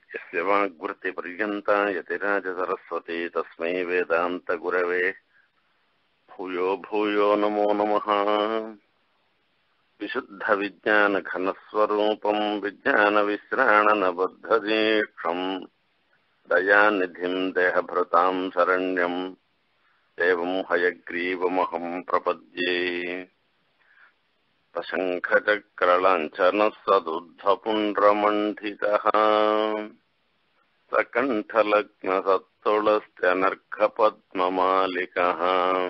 यस्य वाग्वृत्तिपर्यन्ता यतिराजसरस्वती तस्मै वेदान्तगुरवे भूयो भूयो नमो नमः विशुद्धविज्ञानघनस्वरूपम् विज्ञानविश्राणनबद्धदीक्षम् दयानिधिम् देहभृताम् शरण्यम् देवम् हयग्रीवमहम् प्रपद्ये प्रशङ्खचक्रलाञ्छनः सदुद्धपुण्ड्रमण्डितः सकण्ठलग्नसत्तुलस्त्यनर्घपद्ममालिकः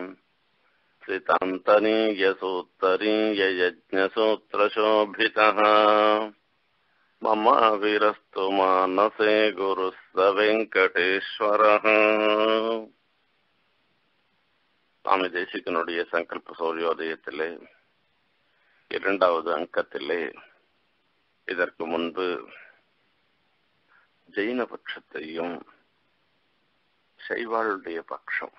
श्रितान्तनीयसूत्तरीययज्ञसूत्रशोभितः मम विरस्तु मानसे गुरुः स வெங்கடேஸ்வரः சுவாமி தேசிகனுடைய சங்கல்ப சௌரியோதயத்திலே இரண்டாவது அங்கத்திலே இதற்கு முன்பு ஜெயின பட்சத்தையும் சைவாளுடைய பட்சம்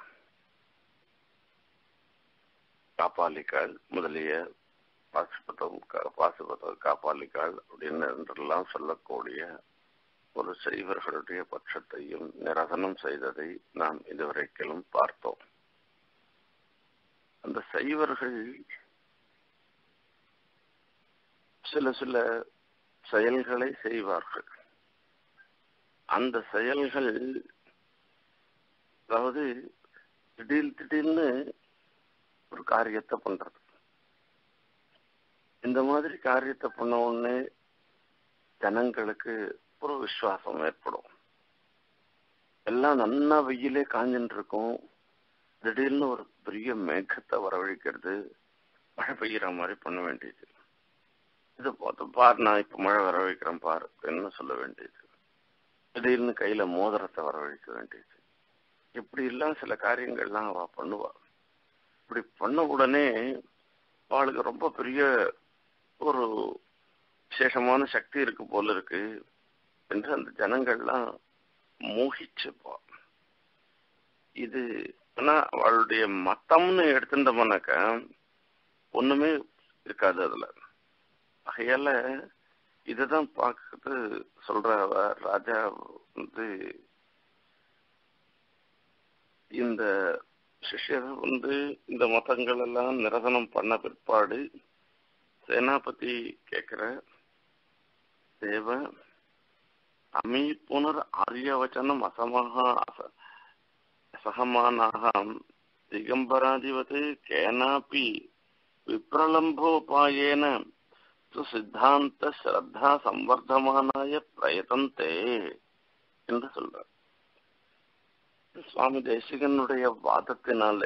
காப்பாளிக்காள் முதலிய பாசுபதம் பாசுபதம் காப்பாளிக்காள் அப்படின்னு என்றெல்லாம் சொல்லக்கூடிய ஒரு சைவர்களுடைய பட்சத்தையும் நிரசனம் செய்ததை நாம் இதுவரைக்கிலும் பார்த்தோம் அந்த சைவர்கள் சில சில செயல்களை செய்வார்கள் அந்த செயல்கள் அதாவது திடீர் திடீர்னு ஒரு காரியத்தை பண்றது இந்த மாதிரி காரியத்தை பண்ண உடனே ஜனங்களுக்கு ஒரு விசுவாசம் ஏற்படும் எல்லாம் நன்னா வெயிலே காஞ்சின்னு இருக்கும் திடீர்னு ஒரு பெரிய மேகத்தை வரவழைக்கிறது மழை பெய்கிற மாதிரி பண்ண வேண்டியது இது பார்த்து பார் நான் இப்ப மழை வர வைக்கிறேன் பார் என்ன சொல்ல வேண்டியது திடீர்னு கையில மோதிரத்தை வரவழைக்க வேண்டியது இப்படி எல்லாம் சில காரியங்கள்லாம் அவ பண்ணுவா இப்படி பண்ண உடனே அவளுக்கு ரொம்ப பெரிய ஒரு விசேஷமான சக்தி இருக்கு போல இருக்கு என்று அந்த ஜனங்கள்லாம் மோகிச்சுப்பா இது ஆனா அவளுடைய மத்தம்னு எடுத்துட்டோம்னாக்கா ஒண்ணுமே இருக்காது அதுல ஆகையால இதுதான் பார்க்கறது சொல்ற ராஜா வந்து இந்த சிஷ்யர் வந்து இந்த மதங்கள் எல்லாம் நிரசனம் பண்ண பிற்பாடு சேனாபதி கேக்குற தேவ அமி புனர் ஆரியவச்சனம் அசமஹ அசகமானாக திகம்பராதிவத் கேனாப்பி விப்ரலம்போபாயேன சித்தாந்த ஸ்ரத்தா சம்வர்தமானாய பிரயத்தந்தே என்று சொல்றார் சுவாமி தேசிகனுடைய வாதத்தினாலே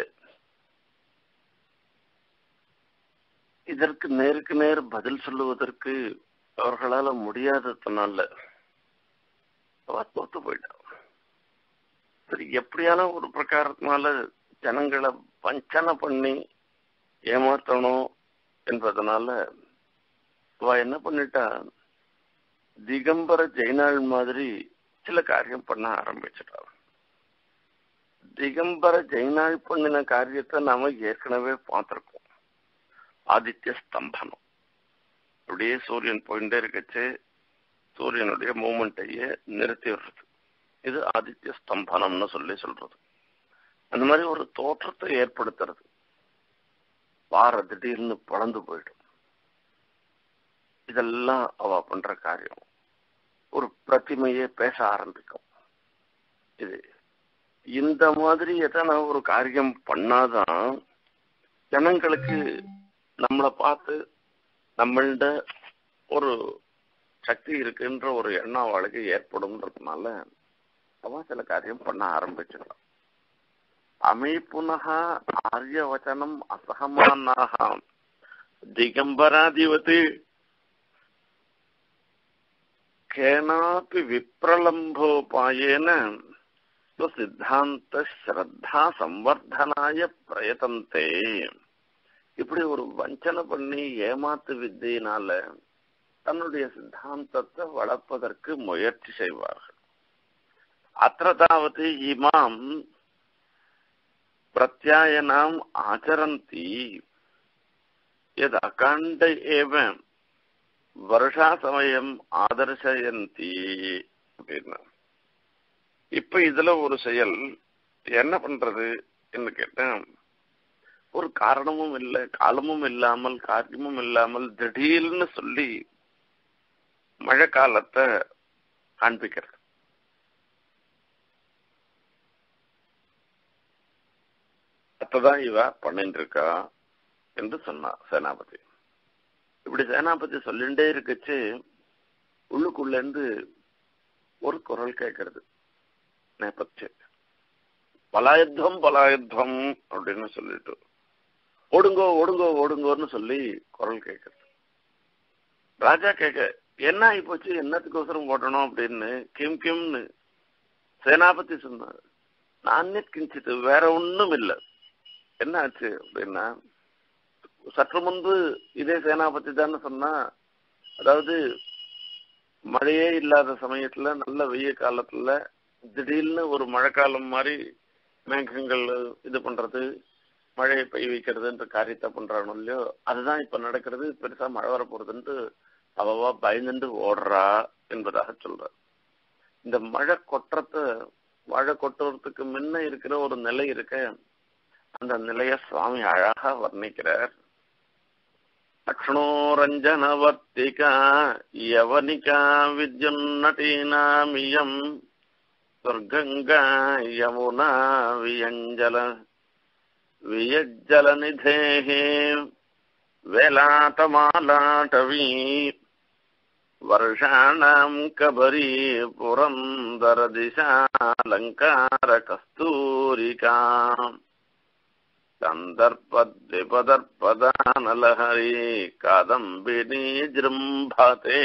இதற்கு நேருக்கு நேர் பதில் சொல்லுவதற்கு அவர்களால முடியாததுனால அவ தோத்து போயிட்டான் சரி எப்படியான ஒரு பிரகாரத்தினால ஜனங்களை வஞ்சனை பண்ணி ஏமாத்தணும் என்பதனால அவ என்ன பண்ணிட்டா திகம்பர ஜெயினாள் மாதிரி சில காரியம் பண்ண ஆரம்பிச்சிட்டா திகம்பர ஜெயினாள் பண்ணின காரியத்தை நாம ஏற்கனவே பார்த்திருக்கோம் ஆதித்ய ஸ்தம்பனம் அப்படியே சூரியன் போயிட்டே இருக்கச்சு சூரியனுடைய மூமெண்ட்டையே நிறுத்தி விடுறது இது ஆதித்ய ஸ்தம்பனம்னு சொல்லி சொல்றது அந்த மாதிரி ஒரு தோற்றத்தை ஏற்படுத்துறது பாறை திடீர்னு பழந்து போயிடும் இதெல்லாம் அவ பண்ற காரியம் ஒரு பிரதிமையே பேச ஆரம்பிக்கும் இது இந்த மாதிரி எதனா ஒரு காரியம் பண்ணாதான் ஜனங்களுக்கு நம்மளை பார்த்து நம்மள்ட ஒரு சக்தி இருக்குன்ற ஒரு எண்ணம் அவளுக்கு ஏற்படும்ன்றதுனால அவன் சில காரியம் பண்ண ஆரம்பிச்சிடலாம் அமை புனக ஆரியவச்சனம் அசகமானாக திகம்பராதிவத்து கேனாப்பி விப்ரலம்போபாயேன சித்தாந்த ஸ்ரத்தா சம்வர்தனாய பிரயத்தந்தே இப்படி ஒரு வஞ்சனை பண்ணி ஏமாத்து வித்தியினால தன்னுடைய சித்தாந்தத்தை வளர்ப்பதற்கு முயற்சி செய்வார்கள் அத்தாவது இமாம் பிரத்யாயனாம் ஆச்சரந்தி यद् अकाण्ड एव वर्षासमयम् आदर्शयन्ति அப்படின்னா இப்ப இதுல ஒரு செயல் என்ன பண்றது என்று கேட்டேன் ஒரு காரணமும் இல்லை காலமும் இல்லாமல் காரியமும் இல்லாமல் திடீர்னு சொல்லி மழை காலத்தை காண்பிக்கிறது அப்பதான் இவ பண்ணிட்டு இருக்கா என்று சொன்னா சேனாபதி இப்படி சேனாபதி சொல்லிண்டே இருக்குச்சு உள்ளுக்குள்ள இருந்து ஒரு குரல் கேட்கறது நேபத்து பலாயுத்தம் பலாயுத்தம் அப்படின்னு சொல்லிட்டு ஓடுங்கோ ஓடுங்கோ ஓடுங்கோன்னு சொல்லி குரல் கேட்கறது ராஜா கேட்க என்ன ஆகி போச்சு என்னத்துக்கோசரம் ஓடணும் அப்படின்னு கிம் கிம்னு சேனாபதி சொன்னார் நான் கிஞ்சித்து வேற ஒண்ணும் இல்லை என்ன ஆச்சு அப்படின்னா சற்று முன்பு இதே சேனாபதி தானே சொன்னா அதாவது மழையே இல்லாத சமயத்துல நல்ல வெய்ய காலத்துல திடீர்னு ஒரு மழைக்காலம் மாதிரி மேகங்கள் இது பண்றது மழையை பெய்ய வைக்கிறதுன்ற காரியத்தை பண்றானோ இல்லையோ அதுதான் இப்ப நடக்கிறது பெருசா மழை வர போறதுன்ட்டு அவவா பயந்துட்டு ஓடுறா என்பதாக சொல்ற இந்த மழை கொட்டுறத மழை கொட்டுறதுக்கு முன்ன இருக்கிற ஒரு நிலை இருக்க அந்த நிலைய சுவாமி அழகா வர்ணிக்கிறார் லக்ஷ்ணோரஞ்சனவர்த்திகா யவனிகா வித்யுன்னடீனாமியம் துர்கங்கா யமுனா வியஞ்சல வியஜ்ஜலநிதேः वेलातमालाटवी वर्षाणाम् कबरी पुरन्दरदिशालङ्कारकस्तूरिका कन्दर्पद्विपदर्पदानलहरी कादम्बिनी ஜிரும்பதே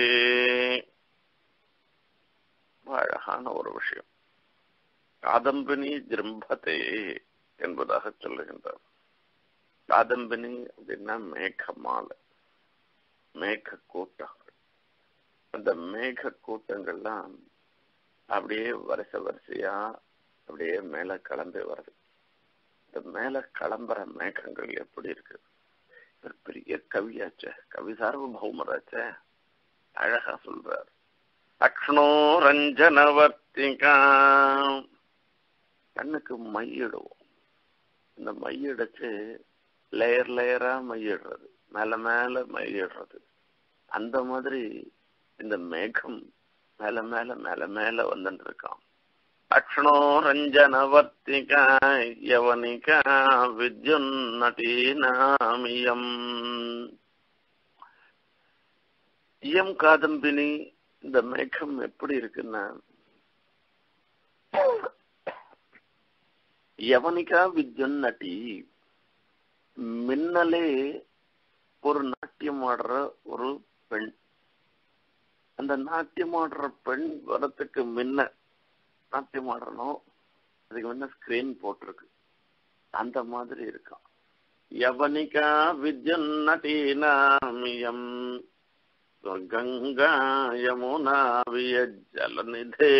அழகான ஒரு விஷயம் காதம்பினி ஜிரும்பதே என்பதாக சொல்லுகின்றார் காதம்பினி அப்படின்னா மேக மாலை மேக கூட்டங்கள் அந்த மேக கூட்டங்கள்லாம் அப்படியே வரிசை வரிசையா அப்படியே மேல கிளம்பி வருது இந்த மேல கிளம்புற மேகங்கள் எப்படி இருக்கு இவர் பெரிய கவியாச்ச கவி சார்வபௌமராச்ச அழகா சொல்றார் அக்ஷ்ணோ ரஞ்சனவர்த்திகா கண்ணுக்கு மையிடுவோம் இந்த மையிடச்சு லேயர் லேயரா மையிடுறது மேல மேல மையிடுறது அந்த மாதிரி இந்த மேகம் மேல மேல மேல மேல வந்துட்டு இருக்கான் அக்ஷணோ ரஞ்சனவர்த்திகா யவனிகா வித்யுன்னடீனாமியம் இயம் காதம்பினி இந்த மேகம் எப்படி இருக்குன்னா யவனிகா வித்யுன்னடி மின்னலே ஒரு நாட்டியம் ஆடுற ஒரு பெண் அந்த நாட்டியம் ஆடுற பெண் வரத்துக்கு முன்ன நாட்டியம் ஆடணும் அதுக்கு முன்ன ஸ்கிரீன் போட்டிருக்கு அந்த மாதிரி இருக்கான் யவனிகா வித்யுன்னடீனாமியம் கங்கா யமுனா வியஜலநிதே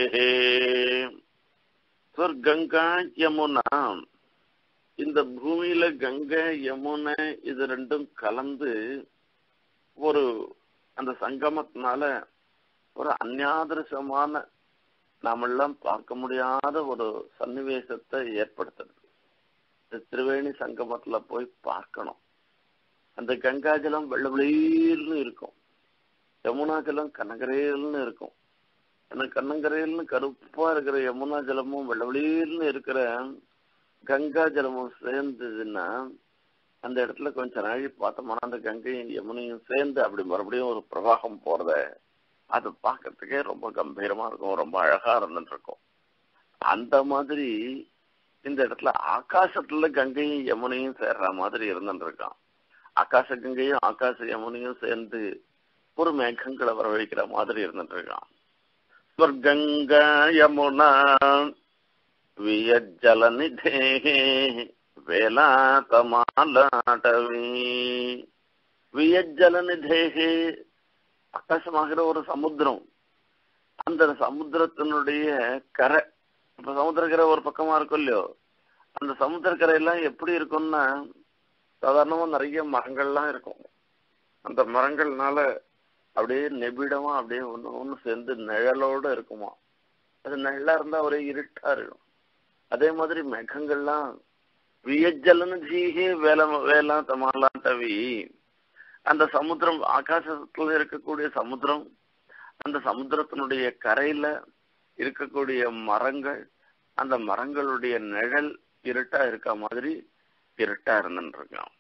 கங்கா யமுனா இந்த பூமியில கங்கை யமுனை இது ரெண்டும் கலந்து ஒரு அந்த சங்கமத்தினால ஒரு அந்யாதிருஷமான நாமெல்லாம் பார்க்க முடியாத ஒரு சன்னிவேசத்தை ஏற்படுத்துறது இந்த திரிவேணி சங்கமத்துல போய் பார்க்கணும் அந்த கங்காஜலம் வெள்ள வெளியில்னு இருக்கும் யமுனா ஜலம் கனகரேல்னு இருக்கும் அந்த கண்ணங்கரையில்னு கருப்பா இருக்கிற யமுனா ஜலமும் வெள்ள வெளியில்னு இருக்கிற கங்கா ஜலமும் சேர்ந்ததுன்னா அந்த இடத்துல கொஞ்ச நாழி பார்த்தோம்னா அந்த கங்கையும் யமுனையும் சேர்ந்து அப்படி மறுபடியும் ஒரு பிரவாகம் போறத அது பார்க்கறதுக்கே ரொம்ப கம்பீரமா இருக்கும் ரொம்ப அழகா இருந்துட்டு இருக்கும் அந்த மாதிரி இந்த இடத்துல ஆகாசத்துல கங்கையும் யமுனையும் சேர்ற மாதிரி இருந்துட்டு இருக்கான் ஆகாச கங்கையும் ஆகாச யமுனையும் சேர்ந்து ஒரு மேகங்களை வரவழைக்கிற மாதிரி இருந்துட்டு இருக்கான் ஸ்வர்கங்கா யமுனா வியஜலநிதே வேலாதமாலாட்டவி வியஜலநிதேகே ஆகாசமாகிற ஒரு சமுத்திரம் அந்த சமுத்திரத்தினுடைய கரை இப்ப சமுத்திரக்கரை ஒரு பக்கமா இருக்கும் இல்லையோ அந்த சமுத்திரக்கரை எல்லாம் எப்படி இருக்கும்னா சாதாரணமா நிறைய மரங்கள்லாம் இருக்கும் அந்த மரங்கள்னால அப்படியே நெபிடமா அப்படியே ஒன்று ஒன்று சேர்ந்து நிழலோட இருக்குமா அது நிழலா இருந்தா ஒரே இருட்டா இருக்கும் அதே மாதிரி மேகங்கள்லாம் வியஜலன்னு ஜீஹி வேல வேலாம் தமாலாம் தவி அந்த சமுத்திரம் ஆகாசத்துல இருக்கக்கூடிய சமுத்திரம் அந்த சமுத்திரத்தினுடைய கரையில இருக்கக்கூடிய மரங்கள் அந்த மரங்களுடைய நிழல் இருட்டா இருக்க மாதிரி இருட்டா இருந்துருக்கான்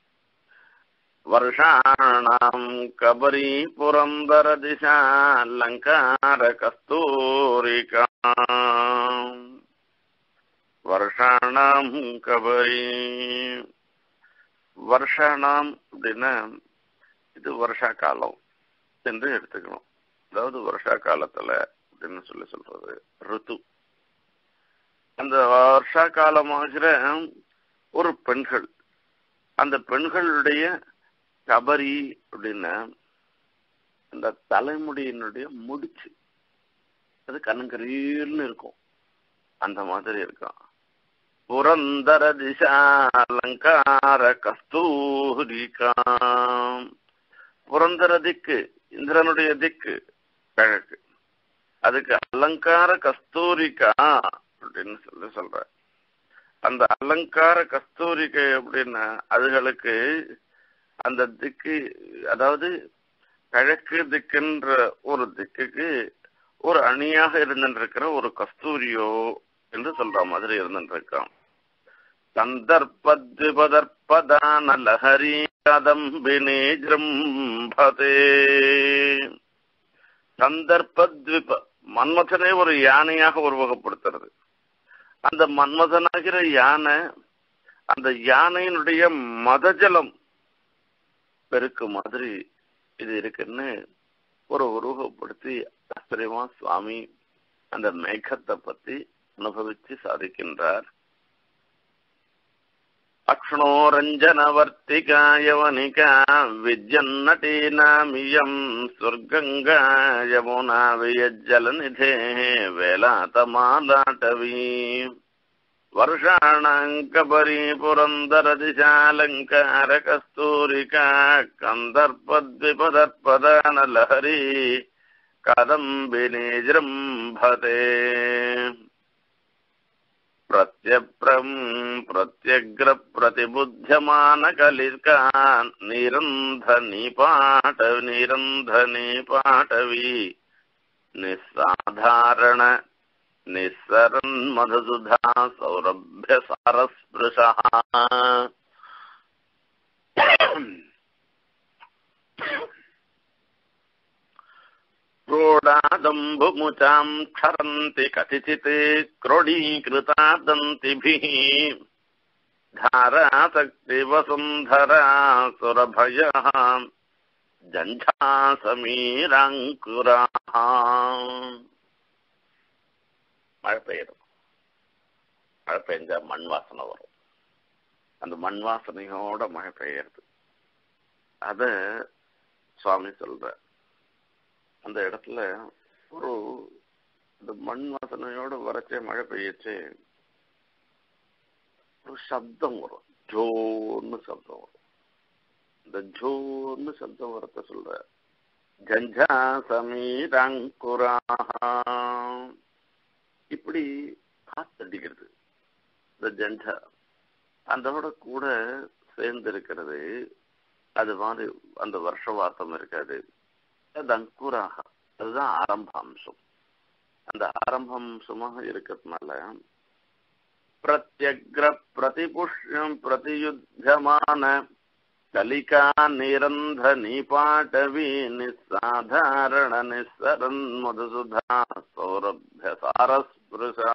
வருஷாணாம் கபரி புரந்தர திசா அலங்கார கஸ்தூரிகா வருஷாணாம் கபரி வருஷாணாம் அப்படின்னா இது வருஷா காலம் என்று எடுத்துக்கணும் அதாவது வருஷா காலத்துல அப்படின்னு சொல்லி சொல்றது ருத்து அந்த வருஷா காலமாகிற ஒரு பெண்கள் அந்த பெண்களுடைய கபரி அப்படின்னா அந்த தலைமுடியினுடைய முடிச்சு அது கண்ணங்கரீர்னு இருக்கும் அந்த மாதிரி இருக்கும் புரந்தர திசா அலங்கார கஸ்தூரிகா புரந்தர திக்கு இந்திரனுடைய திக்கு கிழக்கு அதுக்கு அலங்கார கஸ்தூரிகா அப்படின்னு சொல்லி சொல்ற அந்த அலங்கார கஸ்தூரிகை அப்படின்னா அதுகளுக்கு அந்த திக்கு அதாவது கிழக்கு திக்குன்ற ஒரு திக்குக்கு ஒரு அணியாக இருந்துருக்கிற ஒரு கஸ்தூரியோ என்று சொல்ற மாதிரி இருந்துருக்கான் சந்தர்ப்பத்விபதற்பதான லஹரி கதம்பினி ஜிரம்பதே சந்தர்ப்பத்விப மன்மதனே ஒரு யானையாக உருவகப்படுத்துறது அந்த மன்மதனாகிற யானை அந்த யானையினுடைய மதஜலம் பெருக்கு மாதிரி இது இருக்குன்னு ஒரு உருவகப்படுத்தி ஆச்சரியமா சுவாமி அந்த மேகத்தை பத்தி அனுபவிச்சு சாதிக்கின்றார் அக்ஷணோரஞ்சனவர்த்திகாயவனிகா விஜன்னடீனாமியம் சொர்க்கங்கா யமுனா வியஜ்ஜலநிதே வேலாதமாலாட்டவீ வருஷாணங்கபரி புரந்தரதிசாலங்கார கஸ்தூரிகா கந்தர்ப்பத்விபதற்பதான லஹரி கதம்பினி ஜிரம்பதே பிரத்யப்ரம் பிரத்யக்ர பிரதிபுத்தியமான கலிர்கா நிரந்த நிபாட நிரந்த நிபாடவி நிஸ்சாதாரண நிஸ்ஸரன் மதசுதா சௌரபிய சாரஸ்பிருஷா क्रोडादम्बुमुचाम् क्षरन्ति कतिचित् क्रोडीकृता दन्तिभिः धाराशक्तिवसुन्धरा सुरभयः ஜஞ்சாசமீராங்குராக மழை பெய்யும் மழை பெஞ்சா மண் வாசனை வரும் அந்த மண் வாசனையோட மழை பெய்யறது அத சுவாமி சொல்ற அந்த இடத்துல ஒரு இந்த மண் வாசனையோட வரைச்சே மழை பெய்யச்சு ஒரு சப்தம் வரும் ஜோன்னு சப்தம் வரும் இந்த ஜோன்னு சப்தம் வரத்த சொல்ற ஜஞ்சா சமீராங்குராக இப்படி காத்தடிக்கிறது இந்த ஜண்டா அதோட கூட சேர்ந்து இருக்கிறது அது மாதிரி அந்த வருஷ வாசம் இருக்காது அது அங்குராக அதுதான் ஆரம்ப அம்சம் அந்த ஆரம்ப அம்சமாக இருக்கிறதுனால பிரத்யக்ர பிரதிபுஷ்யம் பிரதியுத்தமான கலிகா நிரந்த நிபாட்டவி நிஸ்சாதாரண நிஸ்ஸரன் மதுசுதா சௌரபிய சாரஸ்பிருஷா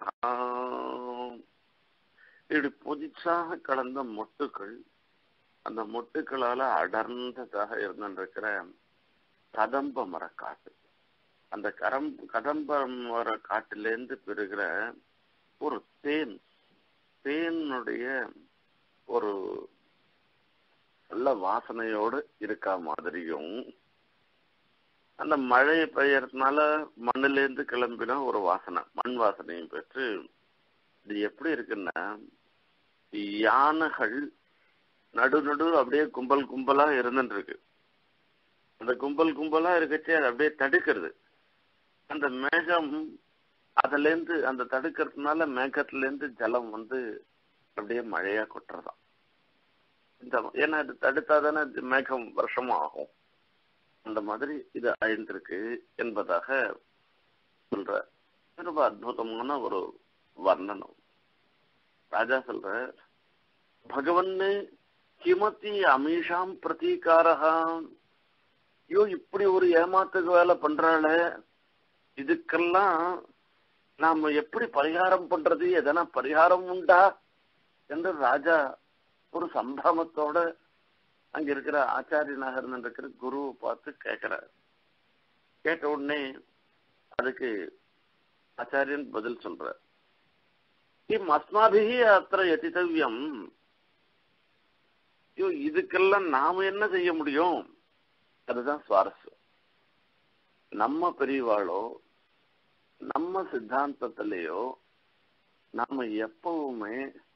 இப்படி புதிச்சாக கலந்த மொட்டுக்கள் அந்த மொட்டுக்களால அடர்ந்ததாக இருந்திருக்கிற கதம்ப மரக்காட்டு அந்த கரம் கதம்ப மர காட்டிலேருந்து பெறுகிற ஒரு தேன் தேனுடைய ஒரு நல்ல வாசனையோடு இருக்கா மாதிரியும் அந்த மழை பெய்யறதுனால மண்ணிலேருந்து கிளம்பின ஒரு வாசனை மண் வாசனையும் பெற்று இது எப்படி இருக்குன்னா யானைகள் நடு நடு அப்படியே கும்பல் கும்பலா இருந்துட்டு இருக்கு அந்த கும்பல் கும்பலா இருக்கச்சே அது அப்படியே தடுக்கிறது அந்த மேகம் அதுல இருந்து அந்த தடுக்கிறதுனால மேகத்துல இருந்து ஜலம் வந்து அப்படியே மழையா கொட்டுறதாம் இந்த ஏன்னா இது தடுத்தாதானே இது மேகம் வருஷமா ஆகும் அந்த மாதிரி இது அழிந்திருக்கு என்பதாக சொல்ற ரொம்ப அற்புதமான ஒரு வர்ணனம் ராஜா சொல்ற பகவன்னு கிமத்தி அமீஷாம் பிரதீகாரகா ஐயோ இப்படி ஒரு ஏமாத்துக்கு வேலை பண்றாளே இதுக்கெல்லாம் நாம எப்படி பரிகாரம் பண்றது எதனா பரிகாரம் உண்டா என்று ராஜா ஒரு சம்பிரமத்தோட அங்க இருக்கிற ஆச்சாரியனாக இருந்திருக்கிற குருவை பார்த்து கேட்கிறார் கேட்ட உடனே அதுக்கு ஆச்சாரியன் பதில் சொல்ற கிம் அஸ்மாபிகி அத்திர எதிதவியம் ஐயோ இதுக்கெல்லாம் நாம என்ன செய்ய முடியும் அதுதான் சுவாரஸ்யம் நம்ம பெரியவாளோ நம்ம சித்தாந்தத்திலேயோ நாம எப்பவுமே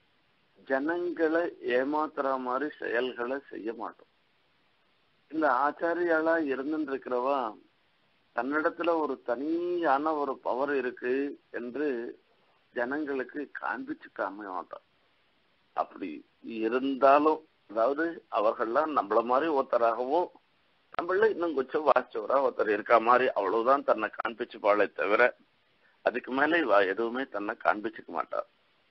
ஜனங்களை ஏமாத்துற மாதிரி செயல்களை செய்ய மாட்டோம் இந்த ஆச்சாரியாளா இருந்துட்டு இருக்கிறவா தன்னிடத்துல ஒரு தனியான ஒரு பவர் இருக்கு என்று ஜனங்களுக்கு காண்பிச்சு காம மாட்டான் அப்படி இருந்தாலும் அதாவது அவர்கள்லாம் நம்மள மாதிரி ஒருத்தராகவும் நம்மள இன்னும் கொஞ்சம் வாச்சவரா ஒருத்தர் இருக்கா மாதிரி அவ்வளவுதான் தன்னை காண்பிச்சுப்பாளே தவிர அதுக்கு மேல இவ எதுவுமே தன்னை காண்பிச்சுக்க மாட்டார்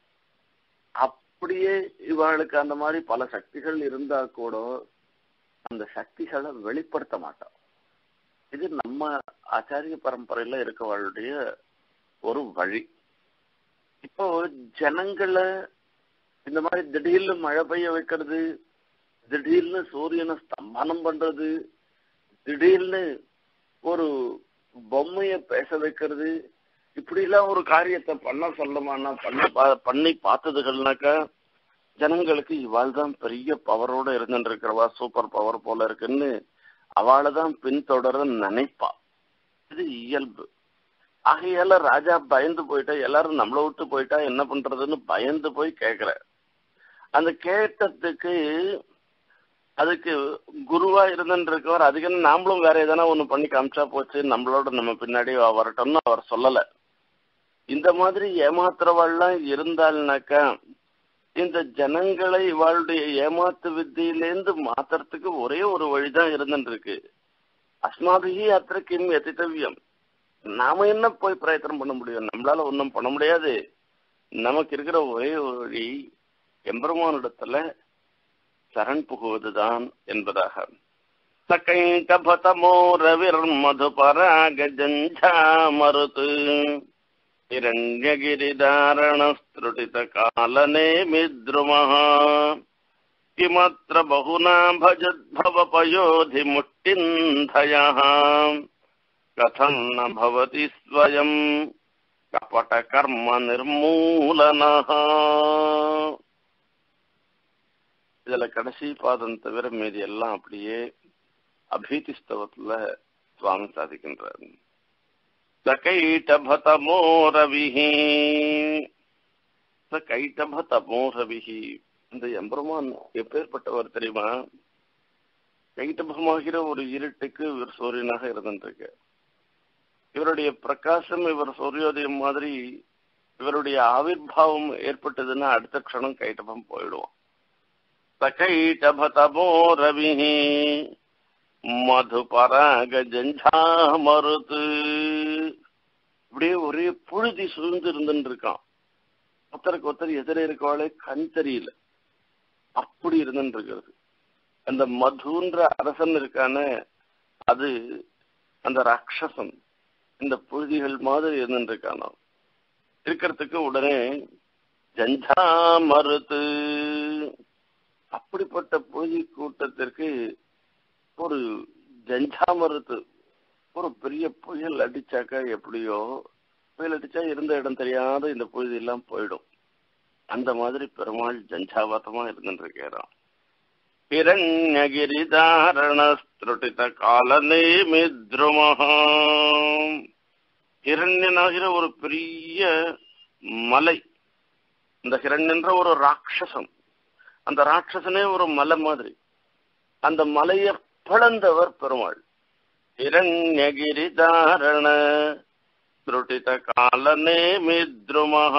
அப்படியே இவாளுக்கு அந்த மாதிரி பல சக்திகள் இருந்தா கூட அந்த சக்திகளை வெளிப்படுத்த மாட்டான் இது நம்ம ஆச்சாரிய பரம்பரையில இருக்கவளுடைய ஒரு வழி இப்போ ஜனங்களை இந்த மாதிரி திடீர்னு மழை பெய்ய வைக்கிறது திடீர்னு சூரியனை ஸ்தம்பனம் பண்றது திடீர்னு ஒரு பொம்மைய பேச வைக்கிறது இப்படி எல்லாம் ஒரு காரியத்தை பண்ண சொல்லமானா பண்ண பா- பண்ணி பார்த்ததுகள்னாக்கா ஜனங்களுக்கு இவாள் தான் பெரிய பவரோட இருந்துட்டு இருக்கிறவா சூப்பர் பவர் போல இருக்குன்னு அவளை தான் பின்தொடர நினைப்பா இது இயல்பு ஆகையால ராஜா பயந்து போயிட்டா எல்லாரும் நம்மளை விட்டு போயிட்டா என்ன பண்றதுன்னு பயந்து போய் கேக்குற அந்த கேட்டதுக்கு அதுக்கு குருவா இருந்துட்டு இருக்கவர் அதுக்கு என்ன நாமளும் வேற எதனா ஒண்ணு பண்ணி காமிச்சா போச்சு நம்மளோட நம்ம பின்னாடி அவ வரட்டும்னு அவர் சொல்லல இந்த மாதிரி ஏமாத்துறவாள்லாம் இருந்தாள்னாக்கா இந்த ஜனங்களை இவாளுடைய ஏமாத்து வித்தியிலேருந்து மாத்துறதுக்கு ஒரே ஒரு வழிதான் இருந்துட்டு இருக்கு அஸ்மாபிகி அத்திரக்கிம் எதித்தவியம் நாம என்ன போய் பிரயத்தனம் பண்ண முடியும் நம்மளால ஒண்ணும் பண்ண முடியாது நமக்கு இருக்கிற ஒரே ஒரு வழி எம்பெருமானிடத்துல சரண் புகுவதுதான் என்பதாக சகைண்டபதமோ ரவிர் மதுபராக ஜஞ்சா மருத்து हिरण्यगिरिधारणस्त्रुटित कालने मिद्रुमः किमत्र बहुना भजद्भवपयोधिमुष्टिन्धयः कथम् न भवति स्वयम् कपटकर्म निर्मूलनः இதுல கடைசி பாதம் தவிர மீதி எல்லாம் அப்படியே அபீதி ஸ்தவத்துல சுவாமி சாதிக்கின்றார் சகைட்டபதமோ ரவிஹி சகைட்டபதமோ ரவிஹி இந்த எம்பெருமான் எப்பேற்பட்டவர் தெரியுமா கைட்டபமாகிற ஒரு இருட்டுக்கு இவர் சூரியனாக இருந்துருக்கு இவருடைய பிரகாசம் இவர் சூரியோதயம் மாதிரி இவருடைய ஆவிர்வாவம் ஏற்பட்டதுன்னா அடுத்த க்ஷணம் கைட்டபம் போயிடுவோம் சகைட்டபதமோ ரவிஹி மதுபராக ஜஞ்சாமருத்து இப்படியே ஒரே புழுதி சூழ்ந்து இருந்துட்டு இருக்கான் ஒருத்தருக்கு ஒருத்தர் எதிர இருக்கவாளே கண் தெரியல அப்படி இருந்துட்டு இருக்கிறது அந்த மதுன்ற அரசன் இருக்கானே அது அந்த ராட்சசன் இந்த புழுதிகள் மாதிரி இருந்துட்டு இருக்கானோ இருக்கிறதுக்கு உடனே ஜஞ்சா மருத்து அப்படிப்பட்ட புழுதி கூட்டத்திற்கு ஒரு ஜஞ்சாமரத்து ஒரு பெரிய புயல் அடிச்சாக்கா எப்படியோ புயல் அடிச்சா இருந்த இடம் தெரியாத இந்த புழுதி எல்லாம் போயிடும் அந்த மாதிரி பெருமாள் ஜஞ்சாவத்தமா இருந்துட்டு இருக்கிறான் ஹிரண்யகிரிதாரணஸ்திருட்டித காலனே மித்ருமஹாம் ஹிரண்யனாகிற ஒரு பெரிய மலை இந்த ஹிரண்யன்ற ஒரு ராட்சசம் அந்த ராட்சசனே ஒரு மலை மாதிரி அந்த மலையை பிளந்தவர் பெருமாள் हिरण्यगिरिधारण திருட்டிதகாலநேமித்ருமஹ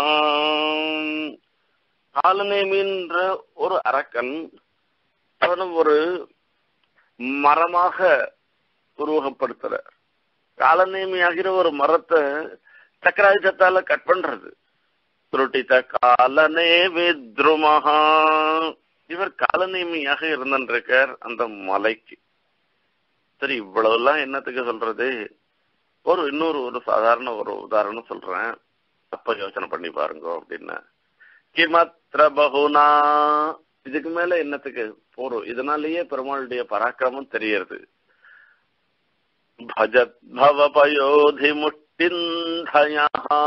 காலநேமின்ற ஒரு அரக்கன் அவனும் ஒரு மரமாக உருவகப்படுத்துற காலநேமி ஆகிற ஒரு மரத்தை சக்கராயுதத்தால கட் பண்றது திருட்டித காலநேமித்ருமஹா இவர் காலநேமியாக இருந்திருக்கார் அந்த மலைக்கு சரி இவ்வளவுலாம் என்னத்துக்கு சொல்றது ஒரு இன்னொரு ஒரு சாதாரண ஒரு உதாரணம் சொல்றேன் அப்ப யோசனை பண்ணி பாருங்க அப்படின்னா கிமத்ர பகுனா இதுக்கு மேல என்னத்துக்கு போறோம் இதனாலேயே பெருமாளுடைய பராக்கிரமம் தெரியறது பஜத் பவபயோதி முட்டிந்தயா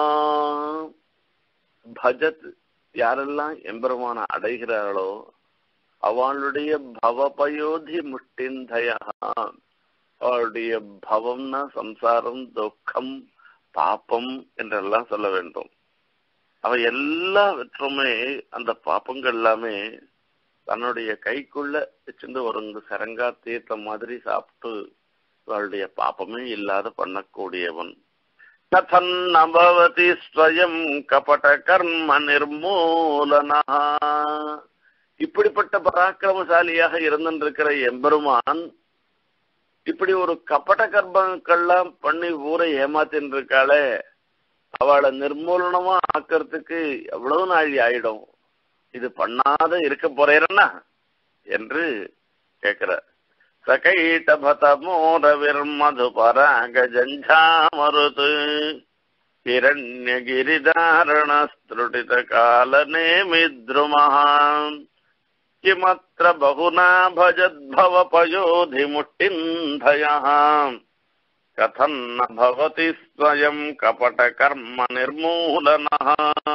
பஜத் யாரெல்லாம் எம்பெருமான அடைகிறார்களோ அவளுடைய பவபயோதி முட்டிந்தயா அவளுடைய பவம்னா சம்சாரம் துக்கம் பாப்பம் என்றெல்லாம் சொல்ல வேண்டும் அவ எல்லாவற்றுமே அந்த பாப்பங்கள் எல்லாமே தன்னுடைய கைக்குள்ள வச்சிருந்து ஒரு சரங்கா தீர்த்தம் மாதிரி சாப்பிட்டு அவளுடைய பாப்பமே இல்லாத பண்ணக்கூடியவன் கதன் நபவதி ஸ்வயம் கபட கர்ம நிர்மூலனா இப்படிப்பட்ட பராக்கிரமசாலியாக இருந்திருக்கிற எம்பெருமான் இப்படி ஒரு கப்பட கர்ப்பங்கள்லாம் பண்ணி ஊரை ஏமாத்தின்னு இருக்காளே அவளை நிர்மூலனமா ஆக்கிறதுக்கு எவ்வளவு நாழி ஆயிடும் இது பண்ணாத இருக்க போறேன்னா என்று கேக்குற சகைட்டபத மோரவிர் மது பராக ஜஞ்சாமருது ஹிரண்யகிரிதாரணஸ்திருடித கால நேமித்ருமஹான் किमत्र बहुना भजद्भवपयोधिमुष्टिन्धयः कथम् न भवति स्वयम् கபடகர்ம நிர்மூலனः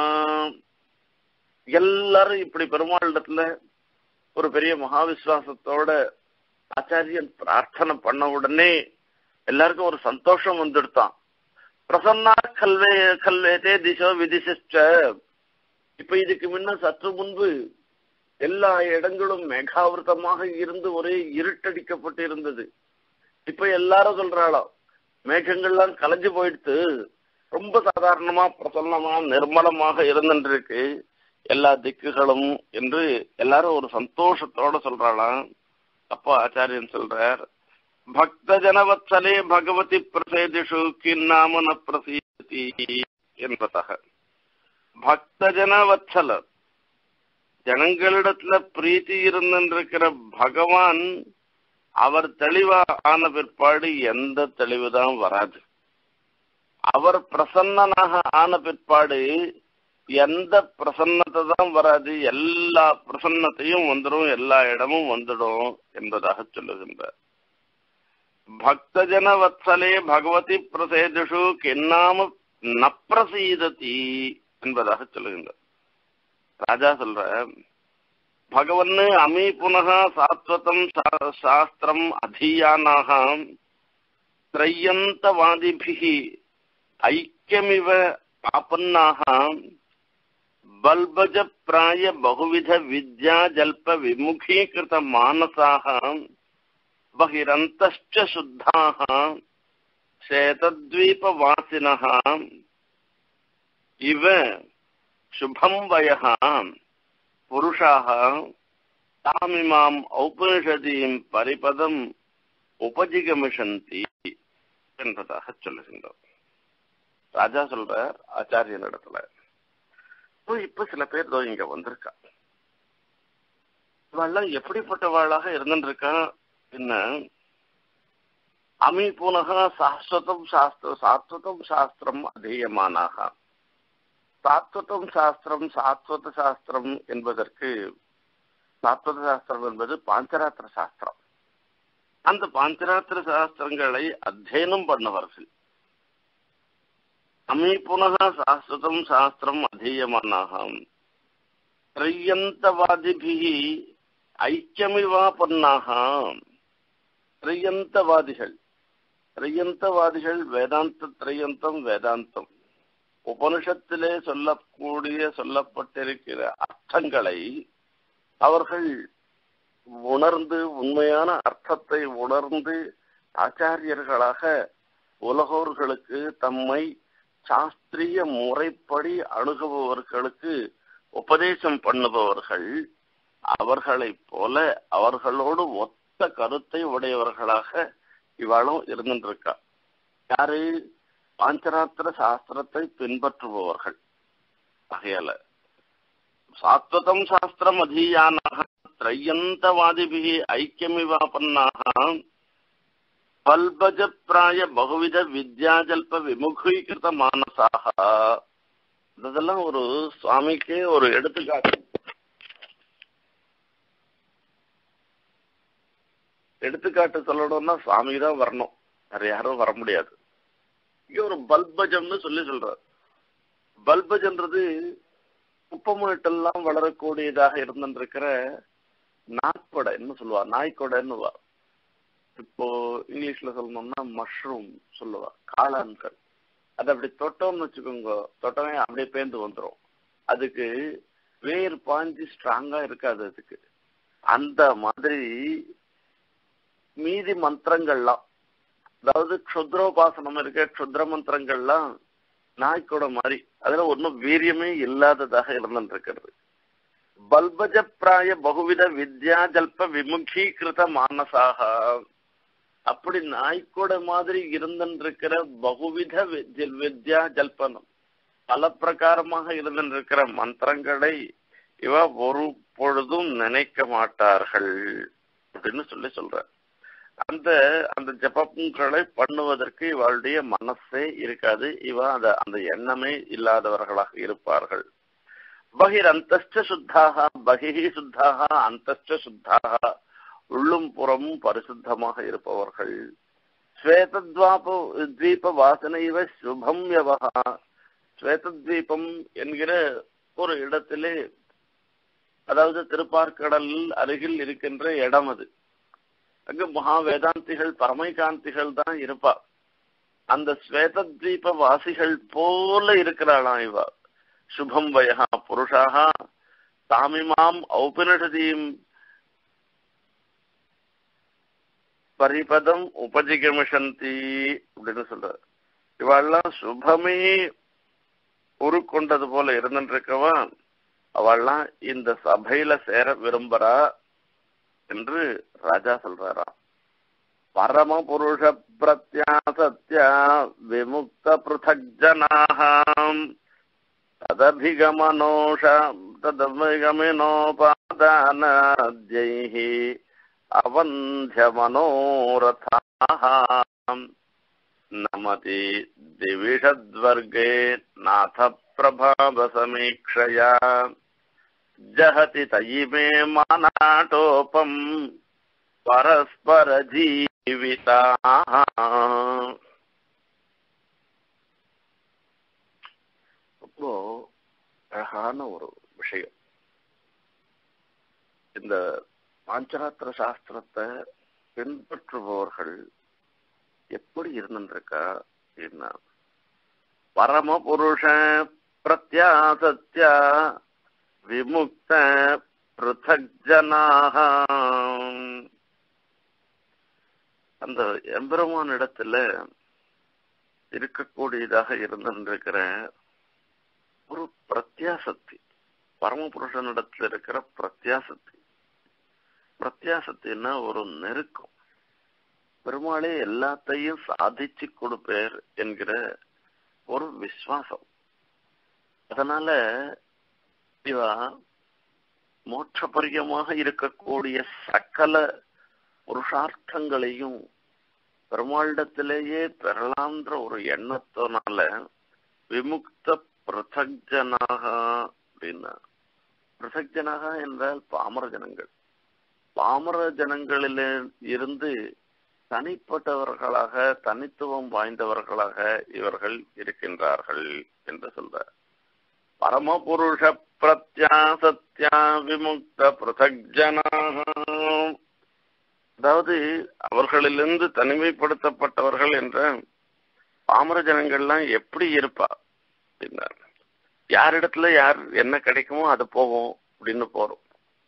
எல்லாரும் இப்படி பெருமாளிடத்துல ஒரு பெரிய மகாவிஸ்வாசத்தோட ஆச்சாரியன் பிரார்த்தனை பண்ண உடனே எல்லாருக்கும் ஒரு சந்தோஷம் வந்துடுத்தான் பிரசன்னா கல்வே கல்வேதே திசோ விதிசிச்ச இப்ப இதுக்கு முன்ன சற்று முன்பு எல்லா இடங்களும் மேகாவிரதமாக இருந்து ஒரே இருட்டடிக்கப்பட்டு இருந்தது இப்ப எல்லாரும் சொல்றாளோ மேகங்கள்லாம் கலைஞ்சு போயிடுத்து ரொம்ப சாதாரணமா பிரசன்னமா நிர்மலமாக இருந்துருக்கு எல்லா திக்குகளும் என்று எல்லாரும் ஒரு சந்தோஷத்தோட சொல்றாளாம் அப்போ ஆச்சாரியன் சொல்றார் பக்த ஜனவத்சலே பகவதி பிரசேதிஷு கின்னாமன பிரசீதி என்பதாக பக்த ஜனவத்சல ஜனங்களிடத்துல பிரீத்தி இருந்திருக்கிற பகவான் அவர் தெளிவா ஆன பிற்பாடு எந்த தெளிவுதான் வராது அவர் பிரசன்னனாக ஆன பிற்பாடு எந்த பிரசன்னத்தை தான் வராது எல்லா பிரசன்னத்தையும் வந்துடும் எல்லா இடமும் வந்துடும் என்பதாக சொல்லுகின்றார் பக்தஜன வத்சலே பகவதி பிரசேதிஷு கிண்ணாம நப்பிரசீததி என்பதாக சொல்லுகின்றார் ராஜா சொல்ற பகவன் அமி புனக சாத்வதம் சாஸ்திரம் அதீயானாக திரையந்தவாதிபிகி ஐக்கியமிவ ஆபன்னாக பல்பஜ பிராய பகுவித வித்யா ஜல்ப விமுகீகிருத மானசாக பகிரந்தश्च சுத்தாः சேதத்வீபவாசினः இவ शुभं वयः पुरुषाः तामिमाम् औपनिषदीम् பரிபதம் உபஜிகமிஷந்தி என்பதாக சொல்லுகின்றோம் ராஜா சொல்றார் ஆச்சாரியன் இடத்துல இப்ப சில பேர் இதோ இங்க வந்திருக்கா இவெல்லாம் எப்படிப்பட்டவாளாக இருந்துருக்கா என்ன அமி புனக சாஸ்வதம் சாஸ்திர சாத்வதம் சாஸ்திரம் அதீயமானாக சாத்வதம் சாஸ்திரம் சாத்வத சாஸ்திரம் என்பதற்கு சாத்வத சாஸ்திரம் என்பது பாஞ்சராத்திர சாஸ்திரம் அந்த பாஞ்சராத்திர சாஸ்திரங்களை அத்தியனம் பண்ணவர்கள் அமி புனக சாஸ்வதம் சாஸ்திரம் அதீயமானாக திரையந்தவாதிபிகி ஐக்கியமிவாபன்னாக திரையந்தவாதிகள் திரையந்தவாதிகள் வேதாந்த திரையந்தம் வேதாந்தம் உபனிஷத்திலே சொல்லக்கூடிய சொல்லப்பட்டிருக்கிற அர்த்தங்களை அவர்கள் உணர்ந்து உண்மையான அர்த்தத்தை உணர்ந்து ஆச்சாரியர்களாக உலகோர்களுக்கு தம்மை சாஸ்திரிய முறைப்படி அணுகுபவர்களுக்கு உபதேசம் பண்ணுபவர்கள் அவர்களைப் போல அவர்களோடு ஒத்த கருத்தை உடையவர்களாக இவாளும் இருந்துருக்கா யாரு பாஞ்சராத்திர சாஸ்திரத்தை பின்பற்றுபவர்கள் ஆகையால சாத்வதம் சாஸ்திரம் அதீயானாக திரையந்தவாதிபிகி ஐக்கியமிவாபன்னாக பல்பஜ பிராய பகுவித வித்யாஜல்ப விமுகீகிருத மானசாக இதெல்லாம் ஒரு சுவாமிக்கே ஒரு எடுத்துக்காட்டு எடுத்துக்காட்டு சொல்லணும்னா சுவாமி தான் வரணும் வேற யாரும் வர முடியாது இங்க ஒரு பல்பஜம்னு சொல்லி சொல்றார் பல்பஜன்றது குப்பமுட்டெல்லாம் வளரக்கூடியதாக இருந்திருக்கிற நாய்க்கொடைன்னு சொல்லுவா நாய்க்கொடைன்னு இப்போ இங்கிலீஷ்ல சொல்லணும்னா மஷ்ரூம் சொல்லுவா காளான்கள் அதை அப்படி தொட்டோம்னு வச்சுக்கோங்க தொட்டமே அப்படியே பேந்து வந்துடும் அதுக்கு வேர் பாஞ்சு ஸ்ட்ராங்கா இருக்காது அதுக்கு அந்த மாதிரி மீதி மந்திரங்கள்லாம் அதாவது க்ஷுத்ரோபாசனம் இருக்க க்ஷுத்ர மந்திரங்கள்லாம் நாய்க்கோட மாதிரி அதுல ஒன்றும் வீரியமே இல்லாததாக இருந்திருக்கிறது பல்பஜ பிராய பகுவித வித்யா ஜல்ப விமுகீகிருத மானசாக அப்படி நாய்க்கோட மாதிரி இருந்திருக்கிற பகுவித வித்யா ஜல்பனம் பல பிரகாரமாக இருந்திருக்கிற மந்திரங்களை இவ ஒரு பொழுதும் நினைக்க மாட்டார்கள் அப்படின்னு சொல்லி சொல்ற அந்த அந்த ஜபங்களை பண்ணுவதற்கு இவளுடைய மனசே இருக்காது இவ அந்த அந்த எண்ணமே இல்லாதவர்களாக இருப்பார்கள் பகிர் அந்த சுத்தாக பகிஹி சுத்தாக அந்த சுத்தாக உள்ளும் புறமும் பரிசுத்தமாக இருப்பவர்கள் ஸ்வேதத்வாப தீப வாசனை இவ சுபம் யவகா ஸ்வேதத்வீபம் என்கிற ஒரு இடத்திலே அதாவது திருப்பார்கடல் அருகில் இருக்கின்ற இடம் அது அங்கு மகா வேதாந்திகள் பரமைகாந்திகள் தான் இருப்பா அந்த ஸ்வேதத்வீப வாசிகள் போல இருக்கிறாளாம் இவ சுபம் வயா புருஷாக தாமிமாம் ஔபனிஷதீம் பரிபதம் உபஜிகமிஷந்தி அப்படின்னு சொல்ற இவாள்லாம் சுபமே உருக்கொண்டது போல இருந்துருக்கவா அவள்லாம் இந்த சபையில சேர விரும்புறா என்று ராஜா சொல்றாராம் பரம புருஷ பிரத்யாசத்யா விமுக்த பிருத்தக் ஜனாம் ததபிகமனோஷ ததபிகமினோபாதானத்யைः அவந்தியமனோரथाः नमति दिविषद्वर्गे नाथ प्रभावसमीक्षया जहति तयि मे मानाटोपम् परस्परजीविताः ரொம்ப அழகான ஒரு விஷயம் இந்த பாஞ்சராத்திர சாஸ்திரத்தை பின்பற்றுபவர்கள் எப்படி இருந்துருக்கா அப்படின்னா பரமபுருஷ பிரத்யாசத்யா விமுக்த பிருத்தக் ஜனாக அந்த எம்பெருமான் இடத்துல இருக்கக்கூடியதாக இருந்திருக்கிற ஒரு பிரத்யாசக்தி பரமபுருஷனிடத்துல இருக்கிற பிரத்யாசக்தி பிரத்யாசக்தின்னா ஒரு நெருக்கம் பெருமாளே எல்லாத்தையும் சாதிச்சு கொடுப்பேர் என்கிற ஒரு விசுவாசம் அதனால இவா மோட்சபரியமாக இருக்கக்கூடிய சகல புருஷார்த்தங்களையும் பெருமாளிடத்திலேயே பெறலாம்ன்ற ஒரு எண்ணத்தினால விமுக்த பிரசக்ஜனாக அப்படின்னா பிரசக்ஜனாக என்றால் பாமர ஜனங்கள் பாமர ஜனங்களில் இருந்து தனிப்பட்டவர்களாக தனித்துவம் வாய்ந்தவர்களாக இவர்கள் இருக்கின்றார்கள் என்று சொல்றார் பரமபுருஷ பிரத்யாசத்யா விமுக்த பிரசக்ஜனாக அதாவது அவர்களிலிருந்து தனிமைப்படுத்தப்பட்டவர்கள் என்ற பாமர ஜனங்கள்லாம் எப்படி இருப்பா அப்படின்னா யாரிடத்துல யார் என்ன கிடைக்குமோ அது போவோம் அப்படின்னு போறோம்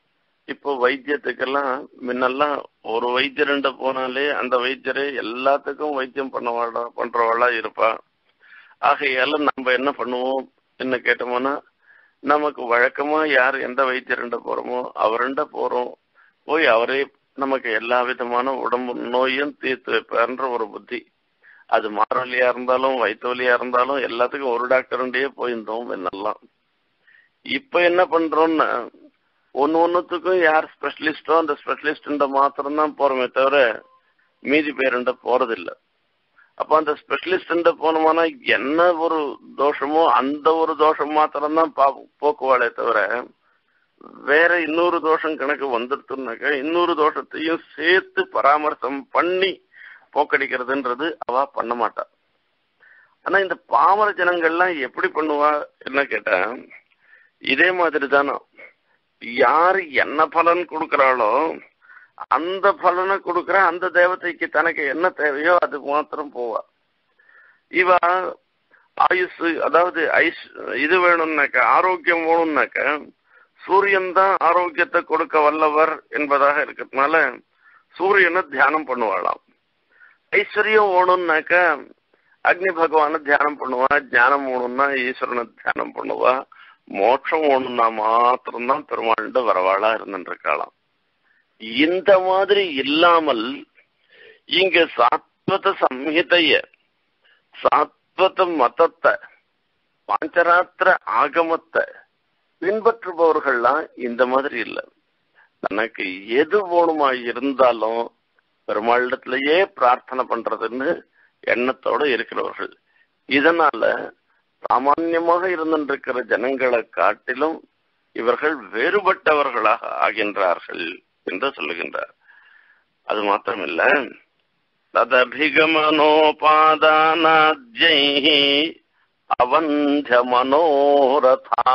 இப்போ வைத்தியத்துக்கெல்லாம் முன்னெல்லாம் ஒரு வைத்தியர்கிட்ட போனாலே அந்த வைத்தியரே எல்லாத்துக்கும் வைத்தியம் பண்ணவாளா பண்றவாளா இருப்பா ஆகையால நம்ம என்ன பண்ணுவோம் என்ன கேட்டோம்னா நமக்கு வழக்கமா யார் எந்த வைத்தியர்கிட்ட போறோமோ அவர்கிட்ட போறோம் போய் அவரே நமக்கு எல்லா விதமான உடம்பு நோயும் தீர்த்து வைப்பார்ன்ற ஒரு புத்தி அது மாரவலியா இருந்தாலும் வயிற்று வலியா இருந்தாலும் எல்லாத்துக்கும் ஒரு டாக்டர்கிட்டயே போயிருந்தோம் என்னெல்லாம் இப்ப என்ன பண்றோம்னா ஒன்னு ஒன்னுத்துக்கும் யார் ஸ்பெஷலிஸ்டோ அந்த ஸ்பெஷலிஸ்ட் மாத்திரம்தான் போறோமே தவிர மீதி பேருண்ட போறதில்ல அப்ப அந்த ஸ்பெஷலிஸ்ட் போனோம்னா என்ன ஒரு தோஷமோ அந்த ஒரு தோஷம் மாத்திரம்தான் பா போக்குவாளே தவிர வேற இன்னொரு தோஷம் கணக்கு வந்துடுத்துனாக்க இன்னொரு தோஷத்தையும் சேர்த்து பராமர்சம் பண்ணி போக்கடிக்கிறதுன்றது அவ பண்ண மாட்டா ஆனா இந்த பாமர ஜனங்கள்லாம் எப்படி பண்ணுவா என்ன கேட்டா இதே மாதிரி தானே யார் என்ன பலன் கொடுக்கறாளோ அந்த பலனை கொடுக்கற அந்த தேவதைக்கு தனக்கு என்ன தேவையோ அது மாத்திரம் போவா இவ ஆயுஸ் அதாவது ஐஸ் இது வேணும்னாக்க ஆரோக்கியம் வேணும்னாக்க சூரியன் தான் ஆரோக்கியத்தை கொடுக்க வல்லவர் என்பதாக இருக்கிறதுனால சூரியனை தியானம் பண்ணுவாளாம் ஐஸ்வர்யம் வேணும்னாக்க அக்னி பகவான தியானம் பண்ணுவா ஞானம் வேணும்னா ஈஸ்வரனை தியானம் பண்ணுவா மோட்சம் வேணும்னா மாத்திரம்தான் பெருமாள்கிட்ட வரவாளா இருந்துருக்காளாம் இந்த மாதிரி இல்லாமல் இங்க சாத்வத சம்ஹிதைய சாத்வத மதத்தை பாஞ்சராத்திர ஆகமத்தை பின்பற்றுபவர்கள்லாம் இந்த மாதிரி இல்லை தனக்கு எது வேணுமா இருந்தாலும் பெருமாளிடத்திலேயே பிரார்த்தனை பண்றதுன்னு எண்ணத்தோட இருக்கிறவர்கள் இதனால சாமான்யமாக இருந்திருக்கிற ஜனங்களை காட்டிலும் இவர்கள் வேறுபட்டவர்களாக ஆகின்றார்கள் என்று சொல்லுகின்றார் அது மாத்திரமில்ல ததபிகமனோபாதானாத்யை அவந்த மனோரதா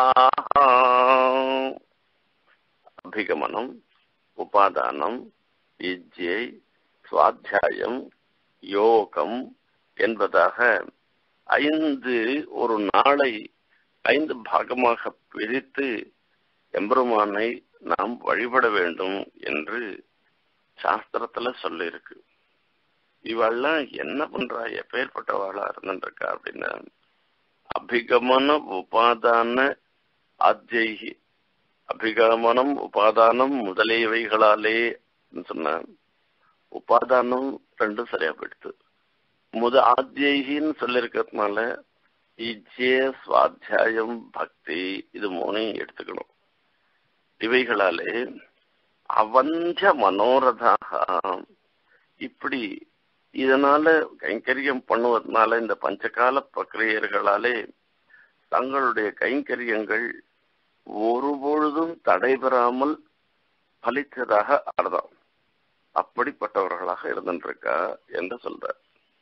அபிகமனம் உபாதானம் இஜ்யை சுவாத்தியாயம் யோகம் என்பதாக ஐந்து ஒரு நாளை ஐந்து பாகமாக பிரித்து எம்பெருமானை நாம் வழிபட வேண்டும் என்று சாஸ்திரத்துல சொல்லியிருக்கு இவெல்லாம் என்ன பண்றா எப்பேற்பட்டவாளா இருந்துருக்கா அப்படின்னா அபிகமன உபாதான ஆத்யைகி அபிகமனம் உபாதானம் முதலியவைகளாலே சொன்ன உபாதானம் ரெண்டும் சரியா போயிடுது முத ஆத்யைகின்னு சொல்லியிருக்கிறதுனால இஜ்ய சுவாத்தியாயம் பக்தி இது மூணையும் எடுத்துக்கணும் இவைகளாலே அவஞ்ச மனோரதாக இப்படி இதனால கைங்கரியம் பண்ணுவதனால இந்த பஞ்சகால பிரக்கிரியர்களாலே தங்களுடைய கைங்கரியங்கள் ஒருபொழுதும் தடைபெறாமல் பலித்ததாக அர்த்தம் அப்படிப்பட்டவர்களாக இருந்திருக்கா என்று சொல்றார்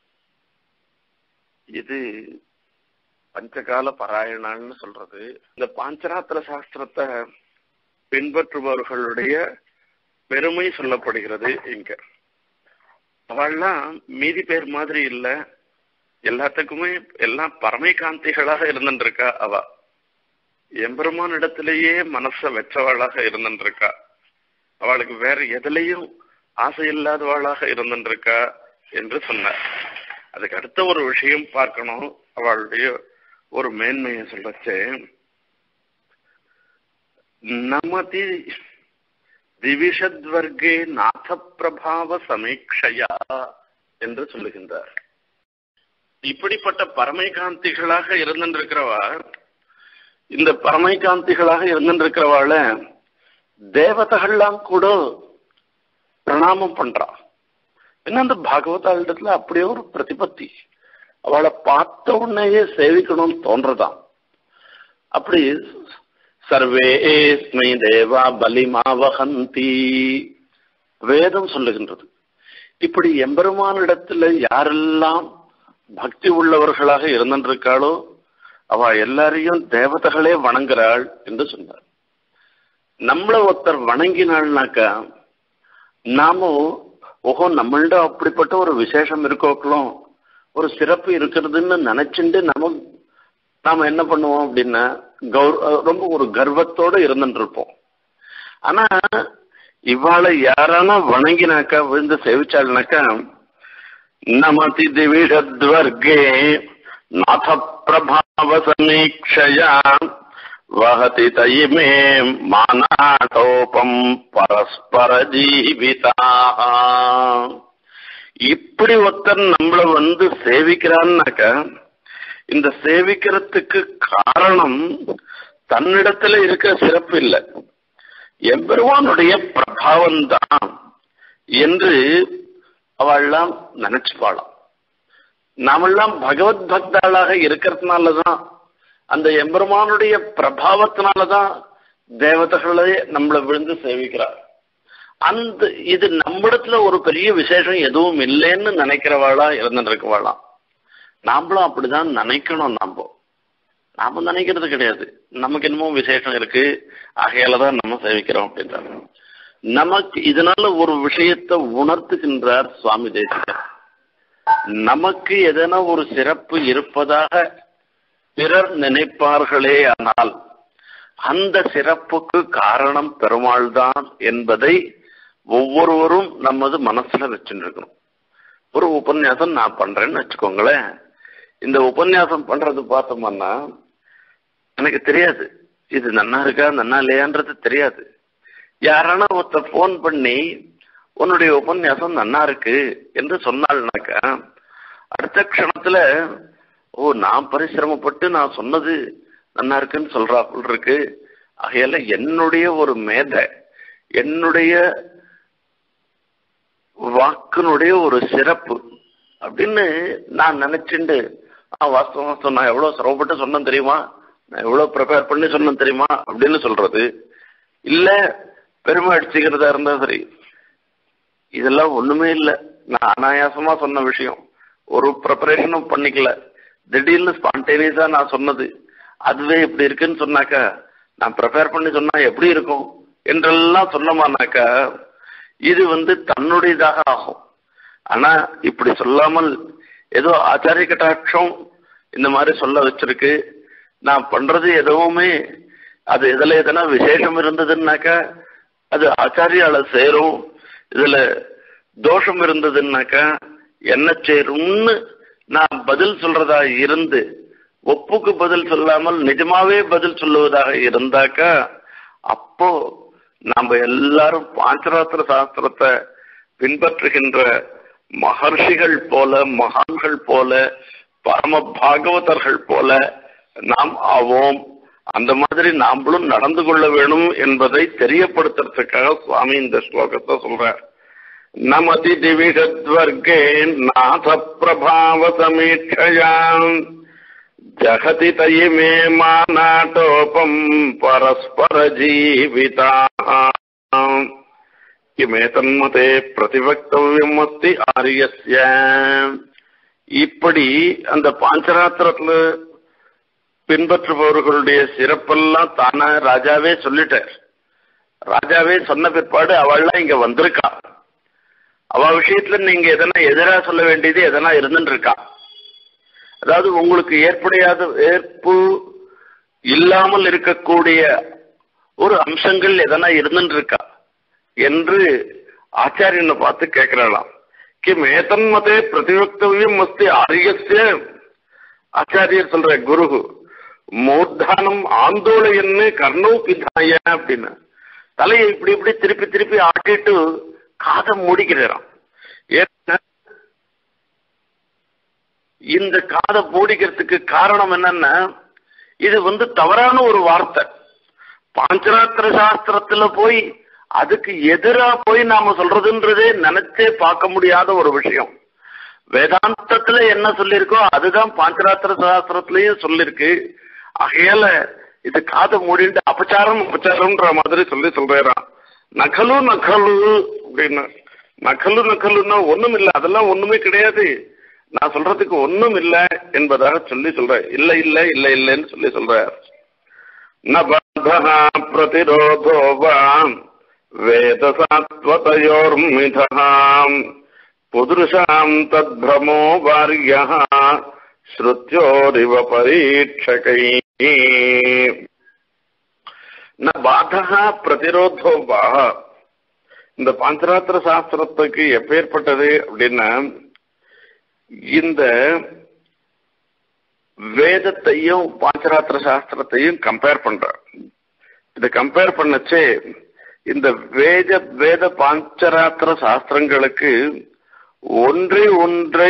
இது பஞ்சகால பாராயணான்னு சொல்றது இந்த பாஞ்சராத்திர சாஸ்திரத்தை பின்பற்றுபவர்களுடைய பெருமை சொல்லப்படுகிறது இங்க அவள்லாம் மீதி பேர் மாதிரி இல்ல எல்லாத்துக்குமே எல்லாம் பரமை காந்திகளாக இருந்துருக்கா அவ எம்பெருமான் இடத்திலேயே மனச வச்சவளாக இருந்துருக்கா அவளுக்கு வேற எதுலையும் ஆசை இல்லாதவளாக இருந்துருக்கா என்று சொன்னார் அதுக்கு அடுத்த ஒரு விஷயம் பார்க்கணும் அவளுடைய ஒரு மேன்மையை சொல்லச்சு நமதி திவிஷத்வர்கே நாத பிரபாவ சமீட்சையா என்று சொல்லுகின்றார் இப்படிப்பட்ட பரமைகாந்திகளாக இருந்திருக்கிறவா இந்த பரமைகாந்திகளாக இருந்திருக்கிறவாள தேவதைகள்லாம் கூட பிரணாமம் பண்றா என்ன அந்த பாகவதாளிடத்துல அப்படியே ஒரு பிரதிபத்தி அவளை பார்த்த உடனேயே சேவிக்கணும்னு தோன்றதான் அப்படி சர்வேஸ்மை தேவா பலிமாவகந்தி வேதம் சொல்லுகின்றது இப்படி எம்பெருமானிடத்துல யாரெல்லாம் பக்தி உள்ளவர்களாக இருந்திருக்காளோ அவ எல்லாரையும் தேவதைகளே வணங்குறாள் என்று சொன்னார் நம்மள ஒருத்தர் வணங்கினாள்னாக்கா நாமும் ஓஹோ நம்மள்ட அப்படிப்பட்ட ஒரு விசேஷம் இருக்கோக்களும் ஒரு சிறப்பு இருக்கிறதுன்னு நினைச்சுட்டு நம்ம நாம என்ன பண்ணுவோம் அப்படின்னா கௌர ரொம்ப ஒரு கர்வத்தோட இருந்துட்டு இருப்போம் ஆனா இவாளை யாரானா வணங்கினாக்கா விழுந்து சேவிச்சாள்னாக்கா நமதி திவிஷத்வர்கே நாத பிரபாவ சமீட்சயா வஹதி தயிமே மானாட்டோபம் பரஸ்பர ஜீவிதா இப்படி ஒருத்தன் நம்மள வந்து சேவிக்கிறான்னாக்கா இந்த சேவிக்கிறதுக்கு காரணம் தன்னிடத்துல இருக்கிற சிறப்பு இல்லை எம்பெருமானுடைய பிரபாவம் தான் என்று அவள்லாம் நினைச்சுப்பாளாம் நாமெல்லாம் பகவத் பக்தாளாக இருக்கிறதுனாலதான் அந்த எம்பெருமானுடைய பிரபாவத்தினாலதான் தேவதைகளே நம்மளை விழுந்து சேவிக்கிறார் அந்த இது நம்மிடத்துல ஒரு பெரிய விசேஷம் எதுவும் இல்லைன்னு நினைக்கிறவாளா இருந்துருக்கவாளாம் நாமளும் அப்படிதான் நினைக்கணும் நாம நாம நினைக்கிறது கிடையாது நமக்கு என்னமோ விசேஷம் இருக்கு ஆகையால தான் நம்ம சேவிக்கிறோம் அப்படின்றாங்க நமக்கு இதனால ஒரு விஷயத்தை உணர்த்துகின்றார் சுவாமி தேசிகர் நமக்கு எதனா ஒரு சிறப்பு இருப்பதாக பிறர் நினைப்பார்களே ஆனால் அந்த சிறப்புக்கு காரணம் பெருமாள் தான் என்பதை ஒவ்வொருவரும் நமது மனசுல வச்சுருக்கணும் ஒரு உபன்யாசம் நான் பண்றேன்னு வச்சுக்கோங்களேன் இந்த உபன்யாசம் பண்றது பார்த்தோம்னா எனக்கு தெரியாது இது நன்னா இருக்கா நன்னா இல்லையான்றது தெரியாது யாரானா ஒருத்த போன் பண்ணி உன்னுடைய உபன்யாசம் நன்னா இருக்கு என்று சொன்னாள்னாக்கா அடுத்த க்ஷணத்துல ஓ நான் பரிசிரமப்பட்டு நான் சொன்னது நன்னா இருக்குன்னு சொல்றாப்புள் இருக்கு ஆகையால என்னுடைய ஒரு மேதை என்னுடைய வாக்கினுடைய ஒரு சிறப்பு அப்படின்னு நான் நினைச்சுண்டு ஆ வாஸ்தவம் வாஸ்தவம் நான் எவ்வளவு சிரமப்பட்டு சொன்னேன் தெரியுமா நான் எவ்வளவு ப்ரிப்பேர் பண்ணி சொன்னேன் தெரியுமா அப்படின்னு சொல்றது இல்ல பெருமை அடிச்சுக்கிறதா இருந்தா சரி இதெல்லாம் ஒண்ணுமே இல்லை நான் அனாயாசமா சொன்ன விஷயம் ஒரு ப்ரிப்பரேஷனும் பண்ணிக்கல திடீர்னு ஸ்பான்டேனியஸா நான் சொன்னது அதுவே இப்படி இருக்குன்னு சொன்னாக்கா நான் ப்ரிப்பேர் பண்ணி சொன்னா எப்படி இருக்கும் என்றெல்லாம் சொன்னோமானாக்கா இது வந்து தன்னுடையதாக ஆகும் ஆனா இப்படி சொல்லாமல் ஏதோ ஆச்சாரிய கட்டாட்சம் இந்த மாதிரி சொல்ல வச்சிருக்கு நான் பண்றது எதுவுமே அது இதுல எதனா விசேஷம் இருந்ததுன்னாக்கா அது ஆச்சாரியால சேரும் இதுல தோஷம் இருந்ததுன்னாக்கா என்ன சேரும்னு நான் பதில் சொல்றதா இருந்து ஒப்புக்கு பதில் சொல்லாமல் நிஜமாவே பதில் சொல்லுவதாக இருந்தாக்கா அப்போ நாம எல்லாரும் பாஞ்சராத்திர சாஸ்திரத்தை பின்பற்றுகின்ற மகர்ஷிகள் போல மகான்கள் போல பரம பாகவதர்கள் போல நாம் ஆவோம் அந்த மாதிரி நாமளும் நடந்து கொள்ள வேணும் என்பதை தெரியப்படுத்துறதுக்காக சுவாமி இந்த ஸ்லோகத்தை சொல்றார் நமதி திவிஷத்வர்கே நாத பிரபாவ சமீட்சயாம் ஜகதி தயிமே மாநாட்டோபம் பரஸ்பர ஜீவிதா கிமேதன்மதே பிரதிவக்தவியம் அஸ்தி ஆரியஸ்ய இப்படி அந்த பாஞ்சராத்திரத்துல பின்பற்றுபவர்களுடைய சிறப்பெல்லாம் தானா ராஜாவே சொல்லிட்டார் ராஜாவே சொன்ன பிற்பாடு அவள்லாம் இங்க வந்திருக்கா அவ விஷயத்துல நீங்க எதனா எதிரா சொல்ல வேண்டியது எதனா இருந்துட்டு இருக்கா அதாவது உங்களுக்கு ஏற்படையாத ஏற்பு இல்லாமல் இருக்கக்கூடிய ஒரு அம்சங்கள் எதனா இருந்துட்டு இருக்கா என்று ஆச்சாரியனை பார்த்து கேட்கிறாளாம் கிம் ஏதன்மதே பிரதிவக்தவியம் அஸ்தி ஆரியஸ்ய ஆச்சாரியர் சொல்ற குரு மூர்தானம் ஆந்தோலையன்னு கர்ணோ பிதாய அப்படின்னு தலையை இப்படி இப்படி திருப்பி திருப்பி ஆட்டிட்டு காதை மூடிக்கிறாராம் ஏன்னா இந்த காதை மூடிக்கிறதுக்கு காரணம் என்னன்னா இது வந்து தவறான ஒரு வார்த்தை பாஞ்சராத்திர சாஸ்திரத்துல போய் அதுக்கு எதிரா போய் நாம சொல்றதுன்றதே நினைச்சே பார்க்க முடியாத ஒரு விஷயம் வேதாந்தத்துல என்ன சொல்லியிருக்கோ அதுதான் பாஞ்சராத்திர சாஸ்திரத்திலயும் சொல்லிருக்கு ஆகையால இது காதை மூடிட்டு அபச்சாரம் அபச்சாரம்ன்ற மாதிரி சொல்லி சொல்றாராம் நகலு நகலு அப்படின்னு நகலு நகலுன்னா ஒண்ணும் இல்லை அதெல்லாம் ஒண்ணுமே கிடையாது நான் சொல்றதுக்கு ஒண்ணும் இல்லை என்பதாக சொல்லி சொல்றேன் இல்ல இல்ல இல்ல இல்லைன்னு சொல்லி சொல்றார் நபந்தா பிரதிரோதோ வாம் வேதசாத்வதயோர்மிதாம் புதுஷாம் தத்பிரமோ வாரிய ஸ்ருத்யோரிவ பரீட்சகை ந பாதகா பிரதிரோதோ வா இந்த பாஞ்சராத்திர சாஸ்திரத்துக்கு எப்பேற்பட்டது அப்படின்னா இந்த வேதத்தையும் பாஞ்சராத்திர சாஸ்திரத்தையும் கம்பேர் பண்ற இதை கம்பேர் பண்ணச்சே இந்த வேத வேத பாஞ்சராத்திர சாஸ்திரங்களுக்கு ஒன்றை ஒன்றை